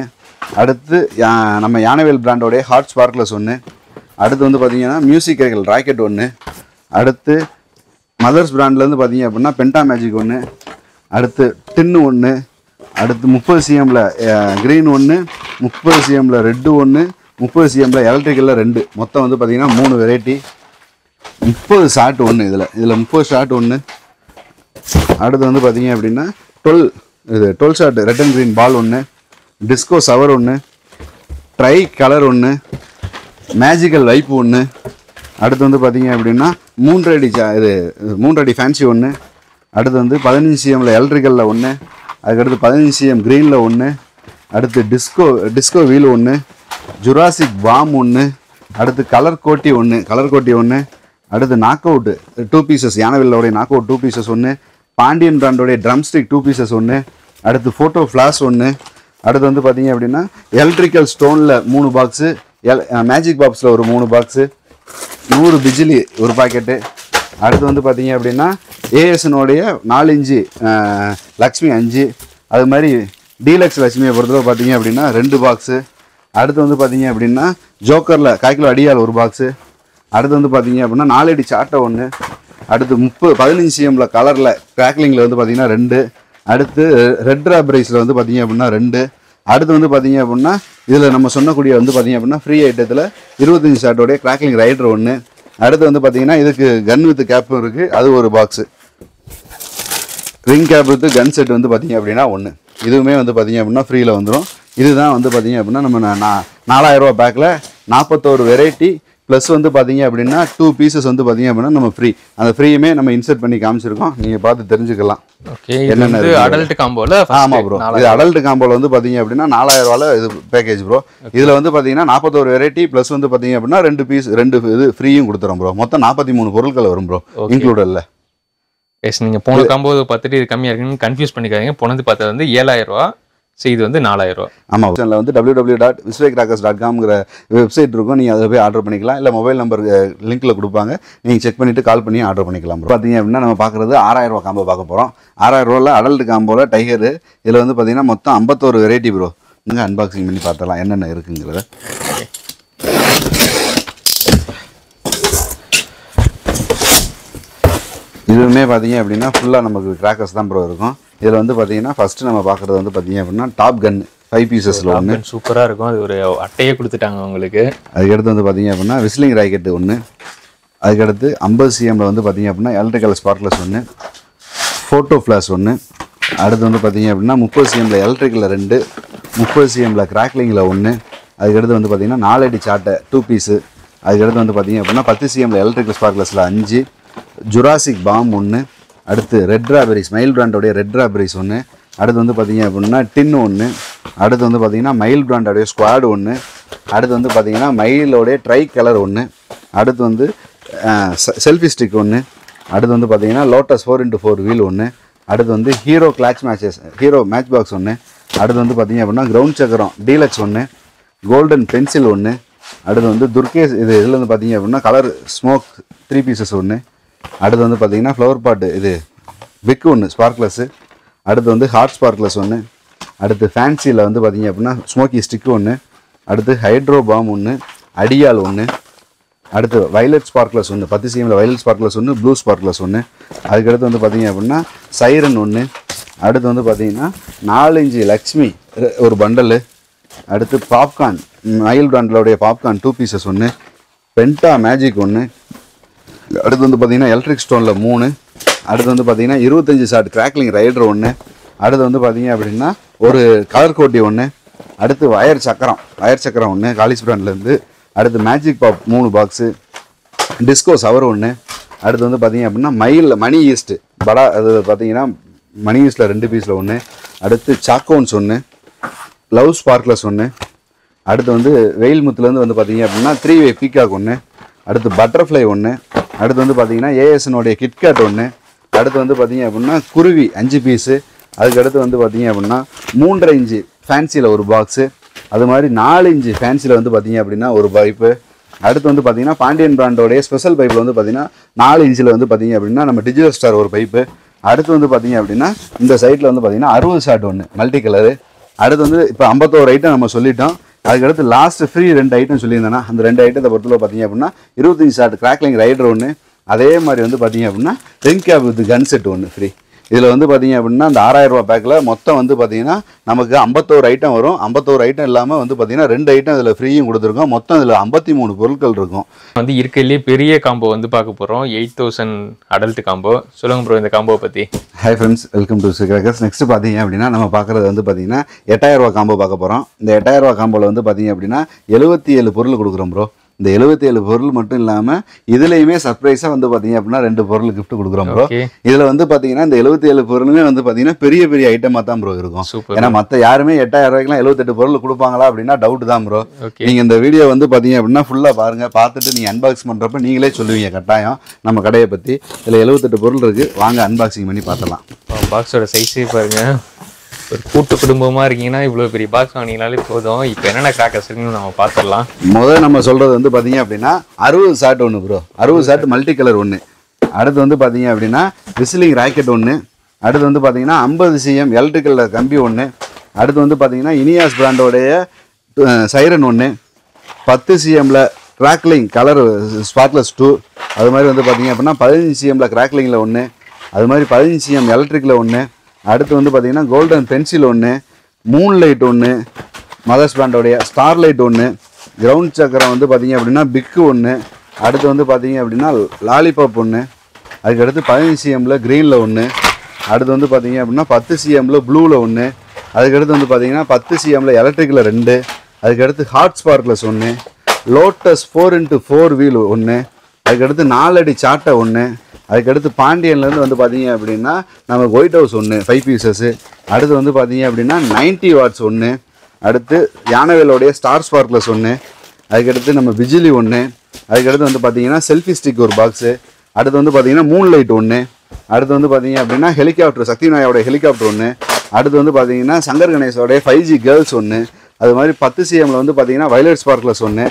Speaker 1: அடுத்து யா- நம்ம யானவேல் பிராண்டோடைய ஹாட் ஸ்பார்க்லஸ் ஒன்று அடுத்து வந்து பார்த்தீங்கன்னா மியூசிக் கைகள் ராக்கெட் ஒன்று அடுத்து மதர்ஸ் பிராண்ட்லேருந்து பார்த்தீங்க அப்படின்னா பென்டா மேஜிக் ஒன்று அடுத்து டின்னு ஒன்று அடுத்து முப்பது சிஎம்ல க்ரீன் ஒன்று முப்பது சிஎம்ல ரெட்டு ஒன்று முப்பது சிஎம்ல எலக்ட்ரிக்கலில் ரெண்டு மொத்தம் வந்து பார்த்தீங்கன்னா மூணு வெரைட்டி முப்பது ஷாட் ஒன்று இதில் இதில் முப்பது ஷாட் ஒன்று அடுத்து வந்து பார்த்தீங்க அப்படின்னா டுவெல் இது twelve shot red and green ball ஒன்று டிஸ்கோ சவர் ஒன்று ட்ரை கலர் ஒன்று மேஜிக்கல் வைப் ஒன்று அடுத்து வந்து பார்த்தீங்க அப்படின்னா மூன்றடி ஜா இது மூன்றடி ஃபேன்சி ஒன்று அடுத்து வந்து பதினஞ்சு சிஎம்ல எலக்ட்ரிக்கலில் ஒன்று அதுக்கடுத்து பதினஞ்சு சிஎம் க்ரீனில் ஒன்று அடுத்து டிஸ்கோ டிஸ்கோ வீல் ஒன்று ஜுராசிக் பாம் ஒன்று அடுத்து கலர் கோட்டி ஒன்று கலர் கோட்டி ஒன்று அடுத்து நாக் அவுட் டூ பீசஸ் யானவில்லோடைய நாக் அவுட் டூ பீசஸ் ஒன்று பாண்டியன் பிராண்டோடைய ட்ரம் ஸ்டிக் டூ பீசஸ் ஒன்று அடுத்து ஃபோட்டோ ஃப்ளாஷ் ஒன்று அடுத்து வந்து பார்த்தீங்க அப்படின்னா எலக்ட்ரிக்கல் ஸ்டோனில் மூணு பாக்ஸு எல் மேஜிக் பாக்ஸில் ஒரு மூணு பாக்ஸு நூறு பிஜிலி ஒரு பாக்கெட்டு அடுத்து வந்து பார்த்தீங்க அப்படின்னா ஏஎஸ்னுடைய நாலு இன்ச்சு அஹ், லக்ஷ்மி அஞ்சு அது மாதிரி டீலக்ஸ் லக்ஷ்மியை பொறுத்தவரை பார்த்தீங்க அப்படின்னா ரெண்டு பாக்ஸு அடுத்து வந்து பார்த்தீங்க அப்படின்னா ஜோக்கரில் கால் கிலோ அடியால் ஒரு பாக்ஸு அடுத்து வந்து பார்த்தீங்க அப்படின்னா நாலடி சாட்டை ஒன்று அடுத்து முப்பது பதினஞ்சு சிஎம்ல கலரில் கிராக்லிங்கில் வந்து பார்த்தீங்கன்னா ரெண்டு அடுத்து ரெட் ராபரைஸில் வந்து பார்த்தீங்க அப்படின்னா ரெண்டு அடுத்து வந்து பார்த்தீங்க அப்படின்னா இதில் நம்ம சொன்னக்கூடிய வந்து பார்த்தீங்க அப்படின்னா ஃப்ரீ ஐட்டத்தில் இருபத்தஞ்சி ஷாட்டோடைய கிராக்லிங் ரைடர் ஒன்று அடுத்து வந்து பார்த்தீங்கன்னா இதுக்கு கன் வித் கேப்பும் இருக்குது அது ஒரு box ring cap with gun set வந்து பார்த்தீங்க அப்படின்னா ஒன்று இதுவுமே வந்து பார்த்தீங்க அப்படின்னா ஃப்ரீயில் வந்துடும் இதுதான் வந்து பார்த்தீங்க அப்படின்னா நம்ம நா- நா- நாலாயிரம் ரூபா பேக்கில் நாற்பத்தோரு வெரைட்டி ப்ளஸ் வந்து பார்த்தீங்க அப்படின்னா டூ பீசஸ் வந்து பார்த்தீங்க அப்படின்னா நம்ம ஃப்ரீ அந்த ஃப்ரீயுமே நம்ம இன்சர்ட் பண்ணி காமிச்சிருக்கோம் நீங்கள் பார்த்து தெரிஞ்சுக்கலாம்
Speaker 2: ஓகே இது
Speaker 1: என்னென்ன
Speaker 2: வந்து
Speaker 1: இருக்கு?
Speaker 2: அடல்ட் காம்போல
Speaker 1: ஆமாம் ப்ரோ இது அடல்ட் காம்போல வந்து பார்த்தீங்க அப்படின்னா நாலாயிரம் ரூபால இது பேக்கேஜ் ப்ரோ இதில் வந்து பார்த்தீங்கன்னா நாற்பத்தோரு வெரைட்டி ப்ளஸ் வந்து பார்த்தீங்க அப்படின்னா ரெண்டு பீஸ் ரெண்டு இது ஃப்ரீயும் கொடுத்துறோம் ப்ரோ மொத்தம் நாற்பத்தி மூணு பொருட்கள் வரும் ப்ரோ இன்க்ளூடல்ல
Speaker 2: எஸ் நீங்க போன காம்போ பார்த்துட்டு இது கம்மியா இருக்குன்னு கன்ஃபியூஸ் பண்ணிக்காதீங்க போனது பார்த்தது வந்து ஏழாயிரம் ரூபா ஸோ இது வந்து நாலாயிரம் ரூபா
Speaker 1: ஆமாம் வெப்சைட்டில் வந்து டபிள்யூ டபிள்யூ டாட் விஸ்வேக்ராக்கர்ஸ் டாட் காம்ங்கிற வெப்சைட் இருக்கும் நீங்கள் அதை போய் ஆர்டர் பண்ணிக்கலாம் இல்லை மொபைல் நம்பர் லிங்க்கில் கொடுப்பாங்க நீங்கள் செக் பண்ணிவிட்டு கால் பண்ணி ஆர்டர் பண்ணிக்கலாம் bro. பார்த்தீங்க அப்படின்னா நம்ம பார்க்குறது ஆறாயிரம் ரூபா காம்போ பார்க்க போகிறோம் ஆறாயிரம் ரூபாயில் அடல்ட் காம்போவில் டைகரு இதில் வந்து பார்த்தீங்கன்னா மொத்தம் ஐம்பத்தோரு வெரைட்டி ப்ரோ நீங்கள் அன்பாக்சிங் பண்ணி பார்த்தலாம் என்னென்ன இருக்குங்கிறத இதுவுமே பார்த்தீங்க அப்படின்னா ஃபுல்லாக நமக்கு கிராக்கர்ஸ் தான் ப்ரோ இருக்கும் இதில் வந்து பார்த்தீங்கன்னா ஃபஸ்ட்டு நம்ம பார்க்குறது வந்து பார்த்தீங்க அப்படின்னா டாப் கன் ஃபைவ் பீசஸில் ஒன்று
Speaker 2: சூப்பரா இருக்கும் அது ஒரு அட்டையே கொடுத்துட்டாங்க உங்களுக்கு
Speaker 1: அதுக்கடுத்து வந்து பார்த்தீங்க அப்படின்னா விஸ்லிங் ராக்கெட் ஒன்று அதுக்கடுத்து ஐம்பது சிஎம்ல வந்து பார்த்தீங்க அப்படின்னா எலக்ட்ரிக்கல் ஸ்பார்க்லஸ் ஒன்று ஃபோட்டோ ஃப்ளாஷ் ஒன்று அடுத்து வந்து பார்த்தீங்க அப்படின்னா முப்பது சிஎம்ல எலக்ட்ரிக்கலில் ரெண்டு முப்பது சிஎம்ல கிராக்லிங்கில் ஒன்று அதுக்கடுத்து வந்து பார்த்தீங்கன்னா நாலடி சாட்டை டூ பீஸு அதுக்கடுத்து வந்து பார்த்தீங்க அப்படின்னா பத்து சிஎம்ல எலக்ட்ரிக்கல் ஸ்பார்க்லஸில் அஞ்சு ஜுராசிக் பாம் ஒன்று அடுத்து ரெட் ராபெரிஸ் மயில் பிராண்டோடைய ரெட் ராபெரிஸ் ஒன்று அடுத்து வந்து பார்த்தீங்க அப்படின்னா டின் ஒன்று அடுத்து வந்து பார்த்தீங்கன்னா மயில் பிராண்டோடைய ஸ்குவாட் ஒன்று அடுத்து வந்து பார்த்தீங்கன்னா மயிலோடைய ட்ரை கலர் ஒன்று அடுத்து வந்து செல்ஃபி ஸ்டிக் ஒன்று அடுத்து வந்து பார்த்தீங்கன்னா lotus four into four wheel ஒன்று அடுத்து வந்து ஹீரோ கிளாச் மேட்சஸ் ஹீரோ மேட்ச் பாக்ஸ் ஒன்று அடுத்து வந்து பார்த்தீங்க அப்படின்னா கிரவுண்ட் சக்கரம் டீலக்ஸ் ஒன்று கோல்டன் பென்சில் ஒன்று அடுத்து வந்து துர்கேஸ் இது இதில் வந்து பார்த்தீங்க அப்படின்னா கலர் ஸ்மோக் த்ரீ பீசஸ் ஒன்று அடுத்து வந்து பார்த்தீங்கன்னா ஃப்ளவர் பாட்டு இது பிக் ஒன்று ஸ்பார்க்லஸ்ஸு அடுத்து வந்து ஹாட் ஸ்பார்க்லஸ் ஒன்று அடுத்து ஃபேன்சியில் வந்து பார்த்தீங்க அப்படின்னா ஸ்மோக்கி ஸ்டிக் ஒன்று அடுத்து ஹைட்ரோ பாம் ஒன்று அடியால் ஒன்று அடுத்து வயலட் ஸ்பார்க்லஸ் ஒன்று பத்து சிஎம்ல வயலட் ஸ்பார்க்லஸ் ஒன்று ப்ளூ ஸ்பார்க்லஸ் ஒன்று அதுக்கடுத்து வந்து பார்த்தீங்க அப்படின்னா சைரன் ஒன்று அடுத்து வந்து பார்த்தீங்கன்னா நாலஞ்சு லக்ஷ்மி ரெ- ஒரு பண்டலு அடுத்து பாப்கார்ன் மயில் பிராண்டலோடைய பாப்கார்ன் டூ பீசஸ் ஒன்று பென்டா மேஜிக் ஒன்று அடுத்து வந்து பார்த்தீங்கன்னா எலக்ட்ரிக் ஸ்டோனில் மூணு அடுத்து வந்து பார்த்தீங்கன்னா இருபத்தஞ்சி ஷாட் கிராக்லிங் ரைடர் ஒன்று அடுத்து வந்து பார்த்தீங்க அப்படின்னா ஒரு கலர் கோட்டி ஒன்று அடுத்து வயர் சக்கரம் வயர் சக்கரம் ஒன்று காலிஸ் பிராண்ட்லேருந்து அடுத்து மேஜிக் பாப் மூணு பாக்ஸு டிஸ்கோ சவர் ஒன்று அடுத்து வந்து பார்த்தீங்க அப்படின்னா மயில் மணி ஈஸ்ட்டு படா அது பார்த்தீங்கன்னா மணி ஈஸ்ட்டில் ரெண்டு பீஸில் ஒன்று அடுத்து சாக்கோன்ஸ் ஒன்று லவ் ஸ்பார்க்லஸ் ஒன்று அடுத்து வந்து வெயில் முத்துலேருந்து வந்து பார்த்தீங்க அப்படின்னா த்ரீ வே பீகாக் ஒன்று அடுத்து பட்டர்ஃப்ளை ஒன்று அடுத்து வந்து பார்த்தீங்கன்னா ஏஎஸ்னுடைய கிட்கேட் ஒன்று அடுத்து வந்து பார்த்தீங்க அப்படின்னா குருவி அஞ்சு பீஸு அதுக்கு அடுத்து வந்து பார்த்தீங்க அப்படின்னா மூன்றரை இன்ச்சு ஃபேன்சியில் ஒரு பாக்ஸு அது மாதிரி நாலு இன்ச்சு ஃபேன்சியில் வந்து பார்த்தீங்க அப்படின்னா ஒரு பைப்பு அடுத்து வந்து பார்த்தீங்கன்னா பாண்டியன் பிராண்டோடைய ஸ்பெஷல் பைப்பில் வந்து பார்த்தீங்கன்னா நாலு இன்ச்சில் வந்து பார்த்தீங்க அப்படின்னா நம்ம டிஜிட்டல் ஸ்டார் ஒரு பைப்பு அடுத்து வந்து பார்த்தீங்க அப்படின்னா இந்த சைடில் வந்து பார்த்தீங்கன்னா அறுபது ஷாட் ஒன்று மல்டி கலரு அடுத்து வந்து இப்போ ஐம்பத்தோரு ஐட்டம் நம்ம சொல்லிட்டோம் அதுக்கடுத்து லாஸ்ட் ஃப்ரீ ரெண்டு ஐட்டம் சொல்லியிருந்தேன்னா அந்த ரெண்டு ஐட்டத்தை பொறுத்தவரை பார்த்தீங்க அப்படின்னா இருபத்தஞ்சி ஷார்ட் கிராக்லிங் ரைடர் ஒன்று அதே மாதிரி வந்து பார்த்தீங்க அப்படின்னா ring cap with gun set ஒன்று ஃப்ரீ இதில் வந்து பார்த்தீங்க அப்படின்னா இந்த ஆறாயிரம் ரூபாய் பேக்கில் மொத்தம் வந்து பார்த்தீங்கன்னா நமக்கு ஐம்பத்தோரு ஐட்டம் வரும் ஐம்பத்தோரு ஐட்டம் இல்லாமல் வந்து பார்த்தீங்கன்னா ரெண்டு ஐட்டம் இதில் ஃப்ரீயும் கொடுத்துருக்கோம் மொத்தம் இதில் ஐம்பத்தி மூணு பொருட்கள் இருக்கும்
Speaker 2: வந்து இருக்கிறதுலே பெரிய காம்போ வந்து பார்க்க போறோம் எயிட் தௌசண்ட் அடல்ட் காம்போ சொல்லுங்க ப்ரோ இந்த காம்போ பத்தி
Speaker 1: ஹாய் ஃப்ரெண்ட்ஸ் வெல்கம் டு சிக்ரகர்ஸ் நெக்ஸ்ட் பார்த்தீங்க அப்படின்னா நம்ம பார்க்குறது வந்து பார்த்தீங்கன்னா எட்டாயிரம் ரூபா காம்போ பார்க்க போகிறோம் இந்த எட்டாயிரம் ரூபா காம்போவில் வந்து பார்த்தீங்க அப்படின்னா எழுபத்தி ஏழு பொருள் கொடுக்குறோம் ப்ரோ இந்த எழுபத்தி ஏழு பொருள் மட்டும் இல்லாமல் இதுலேயுமே சர்ப்ரைஸாக வந்து பார்த்தீங்க அப்படின்னா ரெண்டு பொருள் gift கொடுக்குறோம் ப்ரோ
Speaker 2: ஓகே
Speaker 1: இதில் வந்து பார்த்தீங்கன்னா இந்த எழுபத்தி ஏழு பொருளுமே வந்து பார்த்தீங்கன்னா பெரிய பெரிய ஐட்டமாக தான் ப்ரோ இருக்கும்
Speaker 2: சூப்பர்
Speaker 1: ஏன்னா மற்ற யாருமே எட்டாயிரம் ரூபாய்க்குலாம் எழுபத்தெட்டு பொருள் கொடுப்பாங்களா அப்படின்னா டவுட் தான் ப்ரோ
Speaker 2: ஓகே
Speaker 1: நீங்கள் இந்த வீடியோ வந்து பார்த்தீங்க அப்படின்னா ஃபுல்லாக பாருங்கள் பார்த்துட்டு நீங்கள் அன்பாக்ஸ் பண்ணுறப்ப நீங்களே சொல்லுவீங்க கட்டாயம் நம்ம கடையை பற்றி இதில் எழுபத்தெட்டு பொருள் இருக்குது வாங்க அன்பாக்சிங் பண்ணி பார்த்துலாம்
Speaker 2: பாக்ஸோட சைஸே பாருங்க ஒரு கூட்டு குடும்பமா இருக்கீங்கன்னா இவ்வளவு பெரிய பாக்ஸ் வாங்கினாலே போதும் இப்போ என்னென்ன கிராக்கர்ஸ் இருக்குன்னு நம்ம பார்த்துடலாம்
Speaker 1: முதல்ல நம்ம சொல்கிறது வந்து பார்த்தீங்க அப்படின்னா அறுபது ஷாட் ஒன்று ப்ரோ அறுபது ஷாட் மல்டி கலர் ஒன்று அடுத்து வந்து பார்த்தீங்க அப்படின்னா விசிலிங் ராக்கெட் ஒன்று அடுத்து வந்து பார்த்தீங்கன்னா ஐம்பது சிஎம் எலக்ட்ரிக்கல் கம்பி ஒன்று அடுத்து வந்து பார்த்தீங்கன்னா இனியாஸ் பிராண்டோடைய சைரன் ஒன்று பத்து சிஎம்ல கிராக்லிங் கலர் ஸ்பாட்லஸ் டூ அது மாதிரி வந்து பார்த்தீங்க அப்படின்னா பதினஞ்சு சிஎம்ல கிராக்லிங்கில் ஒன்று அது மாதிரி பதினஞ்சு சிஎம் எலக்ட்ரிக்கில் ஒன்று அடுத்து வந்து பார்த்தீங்கன்னா கோல்டன் பென்சில் ஒன்று மூன் லைட் ஒன்று மதர்ஸ் பிராண்டோடைய ஸ்டார் லைட் ஒன்று கிரவுண்ட் சக்கரம் வந்து பார்த்தீங்க அப்படின்னா பிக்கு ஒன்று அடுத்து வந்து பார்த்தீங்க அப்படின்னா லாலிபாப் ஒன்று அதுக்கடுத்து பதினஞ்சு சிஎம்ல க்ரீனில் ஒன்று அடுத்து வந்து பார்த்தீங்க அப்படின்னா பத்து சிஎம்ல ப்ளூவில் ஒன்று அதுக்கடுத்து வந்து பார்த்தீங்கன்னா பத்து சிஎம்ல எலக்ட்ரிக்கில் ரெண்டு அதுக்கடுத்து ஹாட் ஸ்பார்க்லஸ் ஒன்று lotus four into four wheel ஒன்று அதுக்கடுத்து நாலடி சாட்டை ஒன்று அதுக்கடுத்து பாண்டியன்லேருந்து வந்து பார்த்தீங்க அப்படின்னா நமக்கு ஒயிட் ஹவுஸ் ஒன்று ஃபைவ் பீசஸ்ஸு அடுத்து வந்து பார்த்தீங்க அப்படின்னா 90 வாட்ஸ் ஒன்று அடுத்து யானவேலோடைய ஸ்டார் ஸ்பார்க்லஸ் ஒன்று அதுக்கடுத்து நம்ம பிஜிலி ஒன்று அதுக்கடுத்து வந்து பார்த்தீங்கன்னா செல்ஃபி ஸ்டிக் ஒரு பாக்ஸு அடுத்து வந்து பார்த்தீங்கன்னா மூன் லைட் ஒன்று அடுத்து வந்து பார்த்தீங்க அப்படின்னா ஹெலிகாப்டர் சக்தி நாயோட ஹெலிகாப்டர் ஒன்று அடுத்து வந்து பார்த்தீங்கன்னா சங்கர் கணேஷோடைய ஃபைவ் ஜி கேர்ள்ஸ் ஒன்று அது மாதிரி பத்து சிஎம்ல வந்து பார்த்தீங்கன்னா வயலட் ஸ்பார்க்லஸ் ஒன்று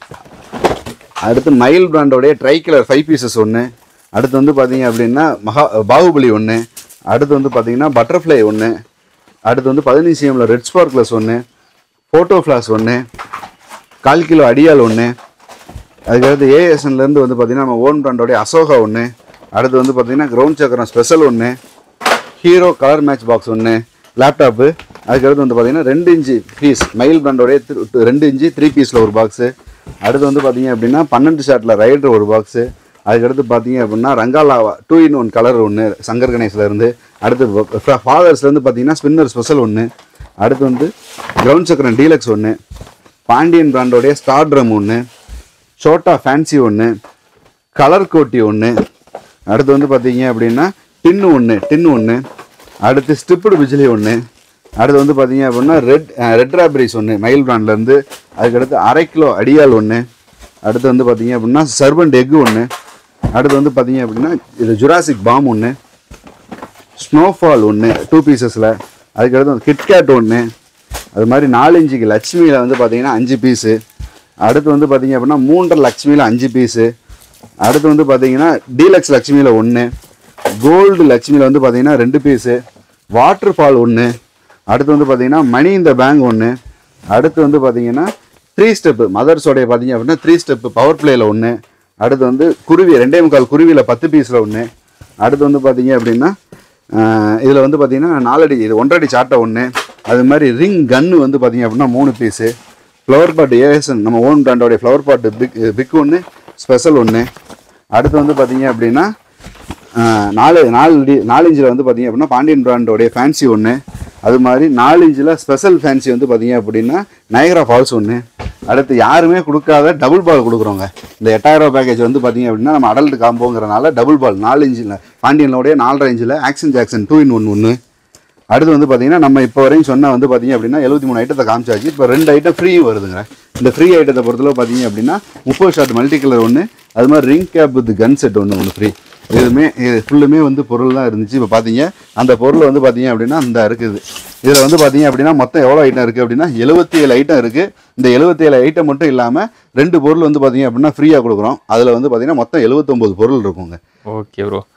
Speaker 1: அடுத்து மயில் பிராண்டோடைய ட்ரை கலர் ஃபைவ் பீசஸ் ஒன்று அடுத்து வந்து பார்த்தீங்க அப்படின்னா மகா பாகுபலி ஒன்று அடுத்து வந்து பார்த்தீங்கன்னா பட்டர்ஃப்ளை ஒன்று அடுத்து வந்து பதினஞ்சு சிஎம்ல ரெட் ஸ்பார்க்லஸ் ஒன்று ஃபோட்டோ ஃப்ளாஷ் ஒன்று கால் கிலோ அடியால் ஒன்று அதுக்கடுத்து ஏஎஸ்என்லேருந்து வந்து பார்த்தீங்கன்னா நம்ம ஓன் பிராண்டோடைய அசோகா ஒன்று அடுத்து வந்து பார்த்தீங்கன்னா கிரவுண்ட் சக்கரம் ஸ்பெஷல் ஒன்று ஹீரோ கலர் மேட்ச் பாக்ஸ் ஒன்று லேப்டாப்பு அதுக்கடுத்து வந்து பார்த்தீங்கன்னா ரெண்டு இன்ச்சு பீஸ் மயில் பிராண்டோடைய த்ரீ- ரெண்டு இன்ச்சு த்ரீ பீஸில் ஒரு பாக்ஸு அடுத்து வந்து பார்த்தீங்க அப்படின்னா பன்னெண்டு ஷாட்டில் ரைடர் ஒரு பாக்ஸு அதுக்கடுத்து பார்த்தீங்க அப்படின்னா ரங்காலாவா டூ இன் ஒன் கலர் ஒன்று சங்கர் கணேஷ்ல இருந்து அடுத்து ஃபாதர்ஸ்லேருந்து பார்த்தீங்கன்னா ஸ்பின்னர் ஸ்பெஷல் ஒன்று அடுத்து வந்து கிரவுண்ட் சக்கரம் டீலக்ஸ் ஒன்று பாண்டியன் பிராண்டோடைய ஸ்டார் ட்ரம் ஒன்று சோட்டா ஃபேன்சி ஒன்று கலர் கோட்டி ஒன்று அடுத்து வந்து பார்த்தீங்க அப்படின்னா டின்னு ஒன்று டின்னு ஒன்று அடுத்து ஸ்டிப்புடு பிஜிலி ஒன்று அடுத்து வந்து பார்த்தீங்க அப்படின்னா ரெட் ரெட் ராபரிஸ் ஒன்று மயில் பிராண்ட்லேருந்து அதுக்கடுத்து அரை கிலோ அடியால் ஒன்று அடுத்து வந்து பார்த்தீங்க அப்படின்னா சர்பண்ட் எக் ஒன்று அடுத்து வந்து பார்த்தீங்க அப்படின்னா இது ஜுராசிக் பாம் ஒன்று ஸ்னோஃபால் ஒன்று டூ பீசஸில் அதுக்கடுத்து வந்து கிட்கேட் ஒன்று அது மாதிரி நாலு இன்ச்சுக்கு லட்சுமியில் வந்து பார்த்தீங்கன்னா அஞ்சு பீஸு அடுத்து வந்து பார்த்தீங்க அப்படின்னா மூன்றரை லட்சுமியில் அஞ்சு பீஸு அடுத்து வந்து பார்த்தீங்கன்னா டீலக்ஸ் லட்சுமியில் ஒன்று கோல்டு லட்சுமியில் வந்து பார்த்தீங்கன்னா ரெண்டு பீஸு வாட்டர் ஃபால் ஒன்று அடுத்து வந்து பார்த்தீங்கன்னா மணி இந்த பேங்க் ஒன்று அடுத்து வந்து பார்த்தீங்கன்னா த்ரீ ஸ்டெப்பு மதர்ஸோடைய பார்த்தீங்க அப்படின்னா த்ரீ ஸ்டெப்பு பவர் பிளேயில் ஒன்று அடுத்து வந்து குருவி ரெண்டே முக்கால் குருவியில் பத்து பீஸில் ஒன்று அடுத்து வந்து பார்த்தீங்க அப்படின்னா இதில் வந்து பார்த்தீங்கன்னா நாலடி இது ஒன்றரை சாட்டை ஒன்று அது மாதிரி ரிங் கன்னு வந்து பார்த்தீங்க அப்படின்னா மூணு பீஸு ஃப்ளவர் பாட் ஏஎஸ்என் நம்ம ஓன் பிராண்டோடைய ஃப்ளவர் பாட் பிக் பிக் ஒன்று ஸ்பெஷல் ஒன்று அடுத்து வந்து பார்த்தீங்க அப்படின்னா ஆஹ், நாலு நாலு டி நாலு இன்ச்சில் வந்து பார்த்தீங்க அப்படின்னா பாண்டியன் பிராண்டோடைய ஃபேன்சி ஒன்று அது மாதிரி நாலு இன்ச்சில் ஸ்பெஷல் ஃபேன்சி வந்து பார்த்தீங்க அப்படின்னா நயகரா ஃபால்ஸ் ஒன்று அடுத்து யாருமே கொடுக்காத டபுள் பால் கொடுக்குறோங்க இந்த எட்டாயிரம் ரூபாய் பேக்கேஜ் வந்து பார்த்தீங்க அப்படின்னா நம்ம அடல்ட் காம்போங்கிறனால டபுள் பால் நாலு இன்ச்சில் பாண்டியனோடைய நாலரை இன்ச்சில் action Jackson two in one ஒன்று அடுத்து வந்து பார்த்தீங்கன்னா நம்ம இப்போ வரையும் சொன்ன வந்து பார்த்தீங்க அப்படின்னா எழுபத்தி மூணு ஐட்டத்தை காமிச்சாச்சு இப்போ ரெண்டு ஐட்டம் ஃப்ரீ வருதுங்க இந்த ஃப்ரீ ஐட்டத்தை பொறுத்தளவு பார்த்தீங்க அப்படின்னா முப்பது ஷாட் மல்டி கலர் ஒன்று அது மாதிரி ring cap with gun set ஒன்று ஒன்று ஃப்ரீ இதுவுமே இது ஃபுல்லுமே வந்து பொருள் தான் இருந்துச்சு இப்போ பார்த்தீங்க அந்த பொருள் வந்து பார்த்தீங்க அப்படின்னா இந்த இருக்குது இதில் வந்து பார்த்தீங்க அப்படின்னா மொத்தம் எவ்வளோ ஐட்டம் இருக்குது அப்படின்னா எழுபத்தி ஏழு ஐட்டம் இருக்குது இந்த எழுபத்தி ஏழு ஐட்டம் மட்டும் இல்லாமல் ரெண்டு பொருள் வந்து பார்த்தீங்க அப்படின்னா ஃப்ரீயாக கொடுக்குறோம் அதில் வந்து பார்த்தீங்கன்னா மொத்தம் எழுபத்தொம்போது பொருள் இருக்குங்க
Speaker 2: ஓகே ப்ரோ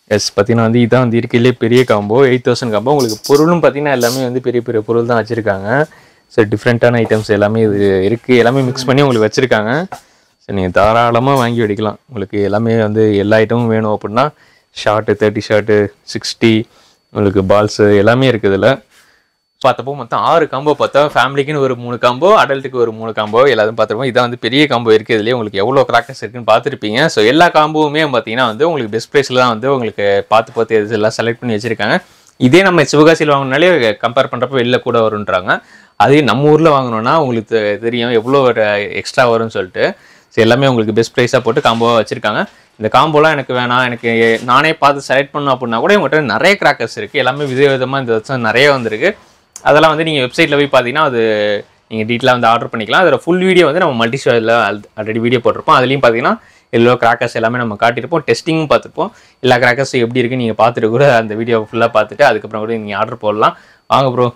Speaker 2: எஸ் பார்த்தீங்கன்னா வந்து இதான் வந்து இருக்கையிலே பெரிய காம்போ எயிட் தௌசண்ட் காம்போ உங்களுக்கு பொருளும் பார்த்தீங்கன்னா எல்லாமே வந்து பெரிய பெரிய பொருள் தான் வச்சுருக்காங்க ஸோ டிஃப்ரெண்ட்டான ஐட்டம்ஸ் எல்லாமே இது இருக்குது எல்லாமே மிக்ஸ் பண்ணி உங்களுக்கு வச்சுருக்காங்க ஸோ நீங்கள் தாராளமாக வாங்கி வெடிக்கலாம் உங்களுக்கு எல்லாமே வந்து எல்லா ஐட்டமும் வேணும் அப்படின்னா ஷார்ட்டு தேர்ட்டி ஷார்ட்டு சிக்ஸ்டி உங்களுக்கு பால்ஸு எல்லாமே இருக்குது இதில் பார்த்தப்போ மொத்தம் ஆறு காம்போ பார்த்தா ஃபேமிலிக்குன்னு ஒரு மூணு காம்போ அடல்ட்டுக்கு ஒரு மூணு காம்போ எல்லாரும் பார்த்துருப்போம் இதான் வந்து பெரிய காம்போ இருக்குது இதுலேயே உங்களுக்கு எவ்வளோ கிராக்கர்ஸ் இருக்குன்னு பார்த்துருப்பீங்க ஸோ எல்லா காம்போவுமே பார்த்தீங்கன்னா வந்து உங்களுக்கு பெஸ்ட் ப்ரைஸில் தான் வந்து உங்களுக்கு பார்த்து பார்த்து எது எல்லாம் செலக்ட் பண்ணி வச்சுருக்காங்க இதே நம்ம சிவகாசியில் வாங்கினாலே கம்பேர் பண்ணுறப்ப வெளில கூட வரும்ன்றாங்க அதே நம்ம ஊரில் வாங்கினோன்னா உங்களுக்கு தெ- தெரியும் எவ்வளோ ஒரு எக்ஸ்ட்ரா வரும்னு சொல்லிட்டு ஸோ எல்லாமே உங்களுக்கு பெஸ்ட் ப்ரைஸாக போட்டு காம்போவாக வச்சுருக்காங்க இந்த காம்போலாம் எனக்கு வேணாம் எனக்கு நானே பார்த்து செலக்ட் பண்ணணும் அப்படின்னா கூட உங்கள்கிட்ட நிறைய கிராக்கர்ஸ் இருக்குது எல்லாமே வித விதமாக இந்த வருஷம் நிறைய வந்திருக்கு அதெல்லாம் வந்து நீங்கள் வெப்சைட்டில் போய் பார்த்தீங்கன்னா அது நீங்கள் டீட்டெயிலாக வந்து ஆர்டர் பண்ணிக்கலாம் அதில் ஃபுல் வீடியோ வந்து நம்ம மல்டி ஷோவில் ஆல்ரெடி வீடியோ போட்டிருப்போம் அதுலேயும் பார்த்தீங்கன்னா எல்லோ கிராக்கர்ஸ் எல்லாமே நம்ம காட்டியிருப்போம் டெஸ்டிங்கும் பார்த்துருப்போம் எல்லா கிராக்கர்ஸும் எப்படி இருக்குன்னு நீங்கள் பார்த்துட்டு கூட அந்த வீடியோ ஃபுல்லாக பார்த்துட்டு அதுக்கப்புறம் கூட நீங்கள் ஆர்டர் போடலாம் வாங்க ப்ரோ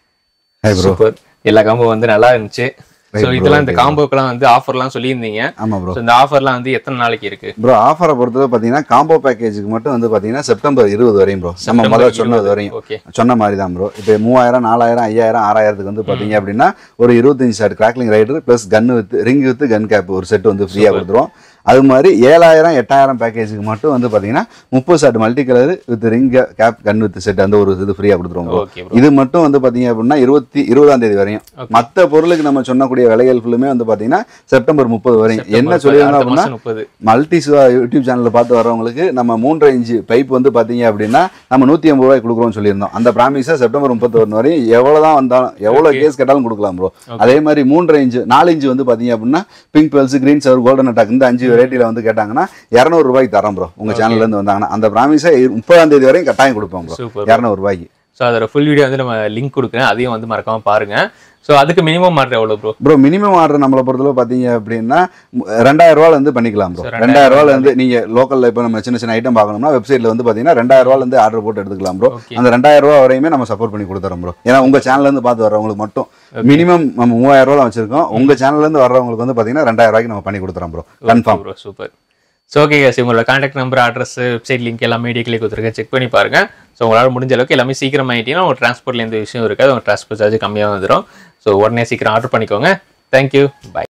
Speaker 1: ஹாய் ப்ரோ
Speaker 2: சூப்பர் எல்லா காம்போ வந்து நல்லா இருந்துச்சு ஸோ இதெல்லாம் இந்த காம்போக்கெல்லாம் வந்து ஆஃபர்லாம் சொல்லியிருந்தீங்க
Speaker 1: ஆமாம் ப்ரோ
Speaker 2: ஸோ இந்த ஆஃபர்லாம் வந்து எத்தனை நாளைக்கு இருக்கு
Speaker 1: ப்ரோ ஆஃபரை பொறுத்தவரை பார்த்தீங்கன்னா காம்போ பேக்கேஜுக்கு மட்டும் வந்து பார்த்தீங்கன்னா செப்டம்பர் இருபது வரையும் ப்ரோ நம்ம முதல்ல சொன்னது வரையும்
Speaker 2: ஓகே
Speaker 1: சொன்ன மாதிரி தான் ப்ரோ இப்போ மூவாயிரம் நாலாயிரம் ஐயாயிரம் ஆறாயிரத்துக்கு வந்து பார்த்தீங்க அப்படின்னா ஒரு இருபத்தஞ்சு shot crackling rider plus gun with ring with gun cap ஒரு செட் வந்து ஃப்ரீயாக கொடுத்துருவோம் அது மாதிரி ஏழாயிரம் எட்டாயிரம் பேக்கேஜுக்கு மட்டும் வந்து பார்த்தீங்கன்னா முப்பது shot multi colour with ring cap gun with set அந்த ஒரு இது ஃப்ரீயாக கொடுத்துருவோம் bro.
Speaker 2: ஓகே
Speaker 1: இது மட்டும் வந்து பார்த்தீங்க அப்படின்னா இருபத்தி இருபதாம் தேதி வரையும் மற்ற பொருளுக்கு நம்ம சொன்னக்கூடிய விலைகள் ஃபுல்லுமே வந்து பார்த்தீங்கன்னா செப்டம்பர் முப்பது வரையும் என்ன சொல்லியிருந்தோம்
Speaker 2: அடுத்த
Speaker 1: அப்படின்னா
Speaker 2: மாசம் முப்பது
Speaker 1: மல்டி சிவா யூடியூப் சேனலில் பார்த்து வரவங்களுக்கு நம்ம மூன்றரை இன்ச்சு பைப் வந்து பார்த்தீங்க அப்படின்னா நம்ம நூற்றி ஐம்பது ரூபாய் கொடுக்குறோம்னு சொல்லியிருந்தோம் அந்த ப்ராமிஸை செப்டம்பர் முப்பத்தொன்று வரையும் எவ்வளோ தான் வந்தாலும் எவ்வளோ கேஸ் கேட்டாலும் கொடுக்கலாம் ப்ரோ அதே மாதிரி மூன்றரை இன்ச்சு நாலு இன்ச்சு வந்து பார்த்தீங்க அப்படின்னா pink bells green shower golden attack இந்த அஞ்சு வெரைட்டியில் வந்து கேட்டாங்கன்னா இரநூறு ரூபாய்க்கு தரோம் ப்ரோ உங்கள் சேனல்லேருந்து வந்தாங்கன்னா அந்த ப்ராமிஸை முப்பதாம் தேதி வரையும் கட்டாயம் கொடுப்போம் ப்ரோ
Speaker 2: சூப்பர்
Speaker 1: இரநூறு ரூபாய்க்கு
Speaker 2: ஸோ அதோட ஃபுல் வீடியோ வந்து நம்ம லிங்க் கொடுக்குறேன் அதையும் வந்து மறக்காம பாருங்க ஸோ அதுக்கு மினிமம் ஆர்டர் எவ்வளோ ப்ரோ
Speaker 1: ப்ரோ மினிமம் ஆர்டர் நம்மளை பொறுத்தளவு பார்த்தீங்க அப்படின்னா மு- ரெண்டாயிரம் ரூபால இருந்து பண்ணிக்கலாம் ப்ரோ ரெண்டாயிரம் ரூபால இருந்து நீங்க லோக்கல்ல இப்போ நம்ம சின்ன சின்ன ஐட்டம் பார்க்கணும்னா வெப்சைட்ல வந்து பார்த்தீங்கன்னா ரெண்டாயிரம் ரூபால இருந்து ஆர்டர் போட்டு எடுத்துக்கலாம் ப்ரோ
Speaker 2: Okay.
Speaker 1: அந்த ரெண்டாயிரம் ரூபா வரையுமே நம்ம சப்போர்ட் பண்ணி கொடுத்துறோம் ப்ரோ ஏன்னா உங்க சேனல்ல இருந்து பார்த்து வர்றவங்களுக்கு மட்டும் மினிமம் நம்ம மூவாயிரம் ரூபா தான் வச்சிருக்கோம் உங்க சேனல்ல இருந்து வர்றவங்களுக்கு வந்து பார்த்தீங்கன்னா ரெண்டாயிரம் ரூபாய்க்கு நம்ம பண்ணி கொடுத்துறோம் bro confirm
Speaker 2: bro super so okay guys உங்களோட contact number address website link எல்லாம் மீடியாக்கிலே கொடுத்துருக்கேன் செக் பண்ணி பாருங்க ஸோ உங்களால் முடிஞ்ச அளவுக்கு எல்லாமே சீக்கிரம் ஆகிட்டீங்கன்னா உங்கள் டிரான்ஸ்போர்ட்ல எந்த விஷயம் இருக்காது உங்கள் டிரான்ஸ்போர்ட் சார்ஜ் கம்மியாக வந்துடும் ஸோ உடனே சீக்கிரம் ஆர்டர் பண்ணிக்கோங்க தேங்க்யூ பை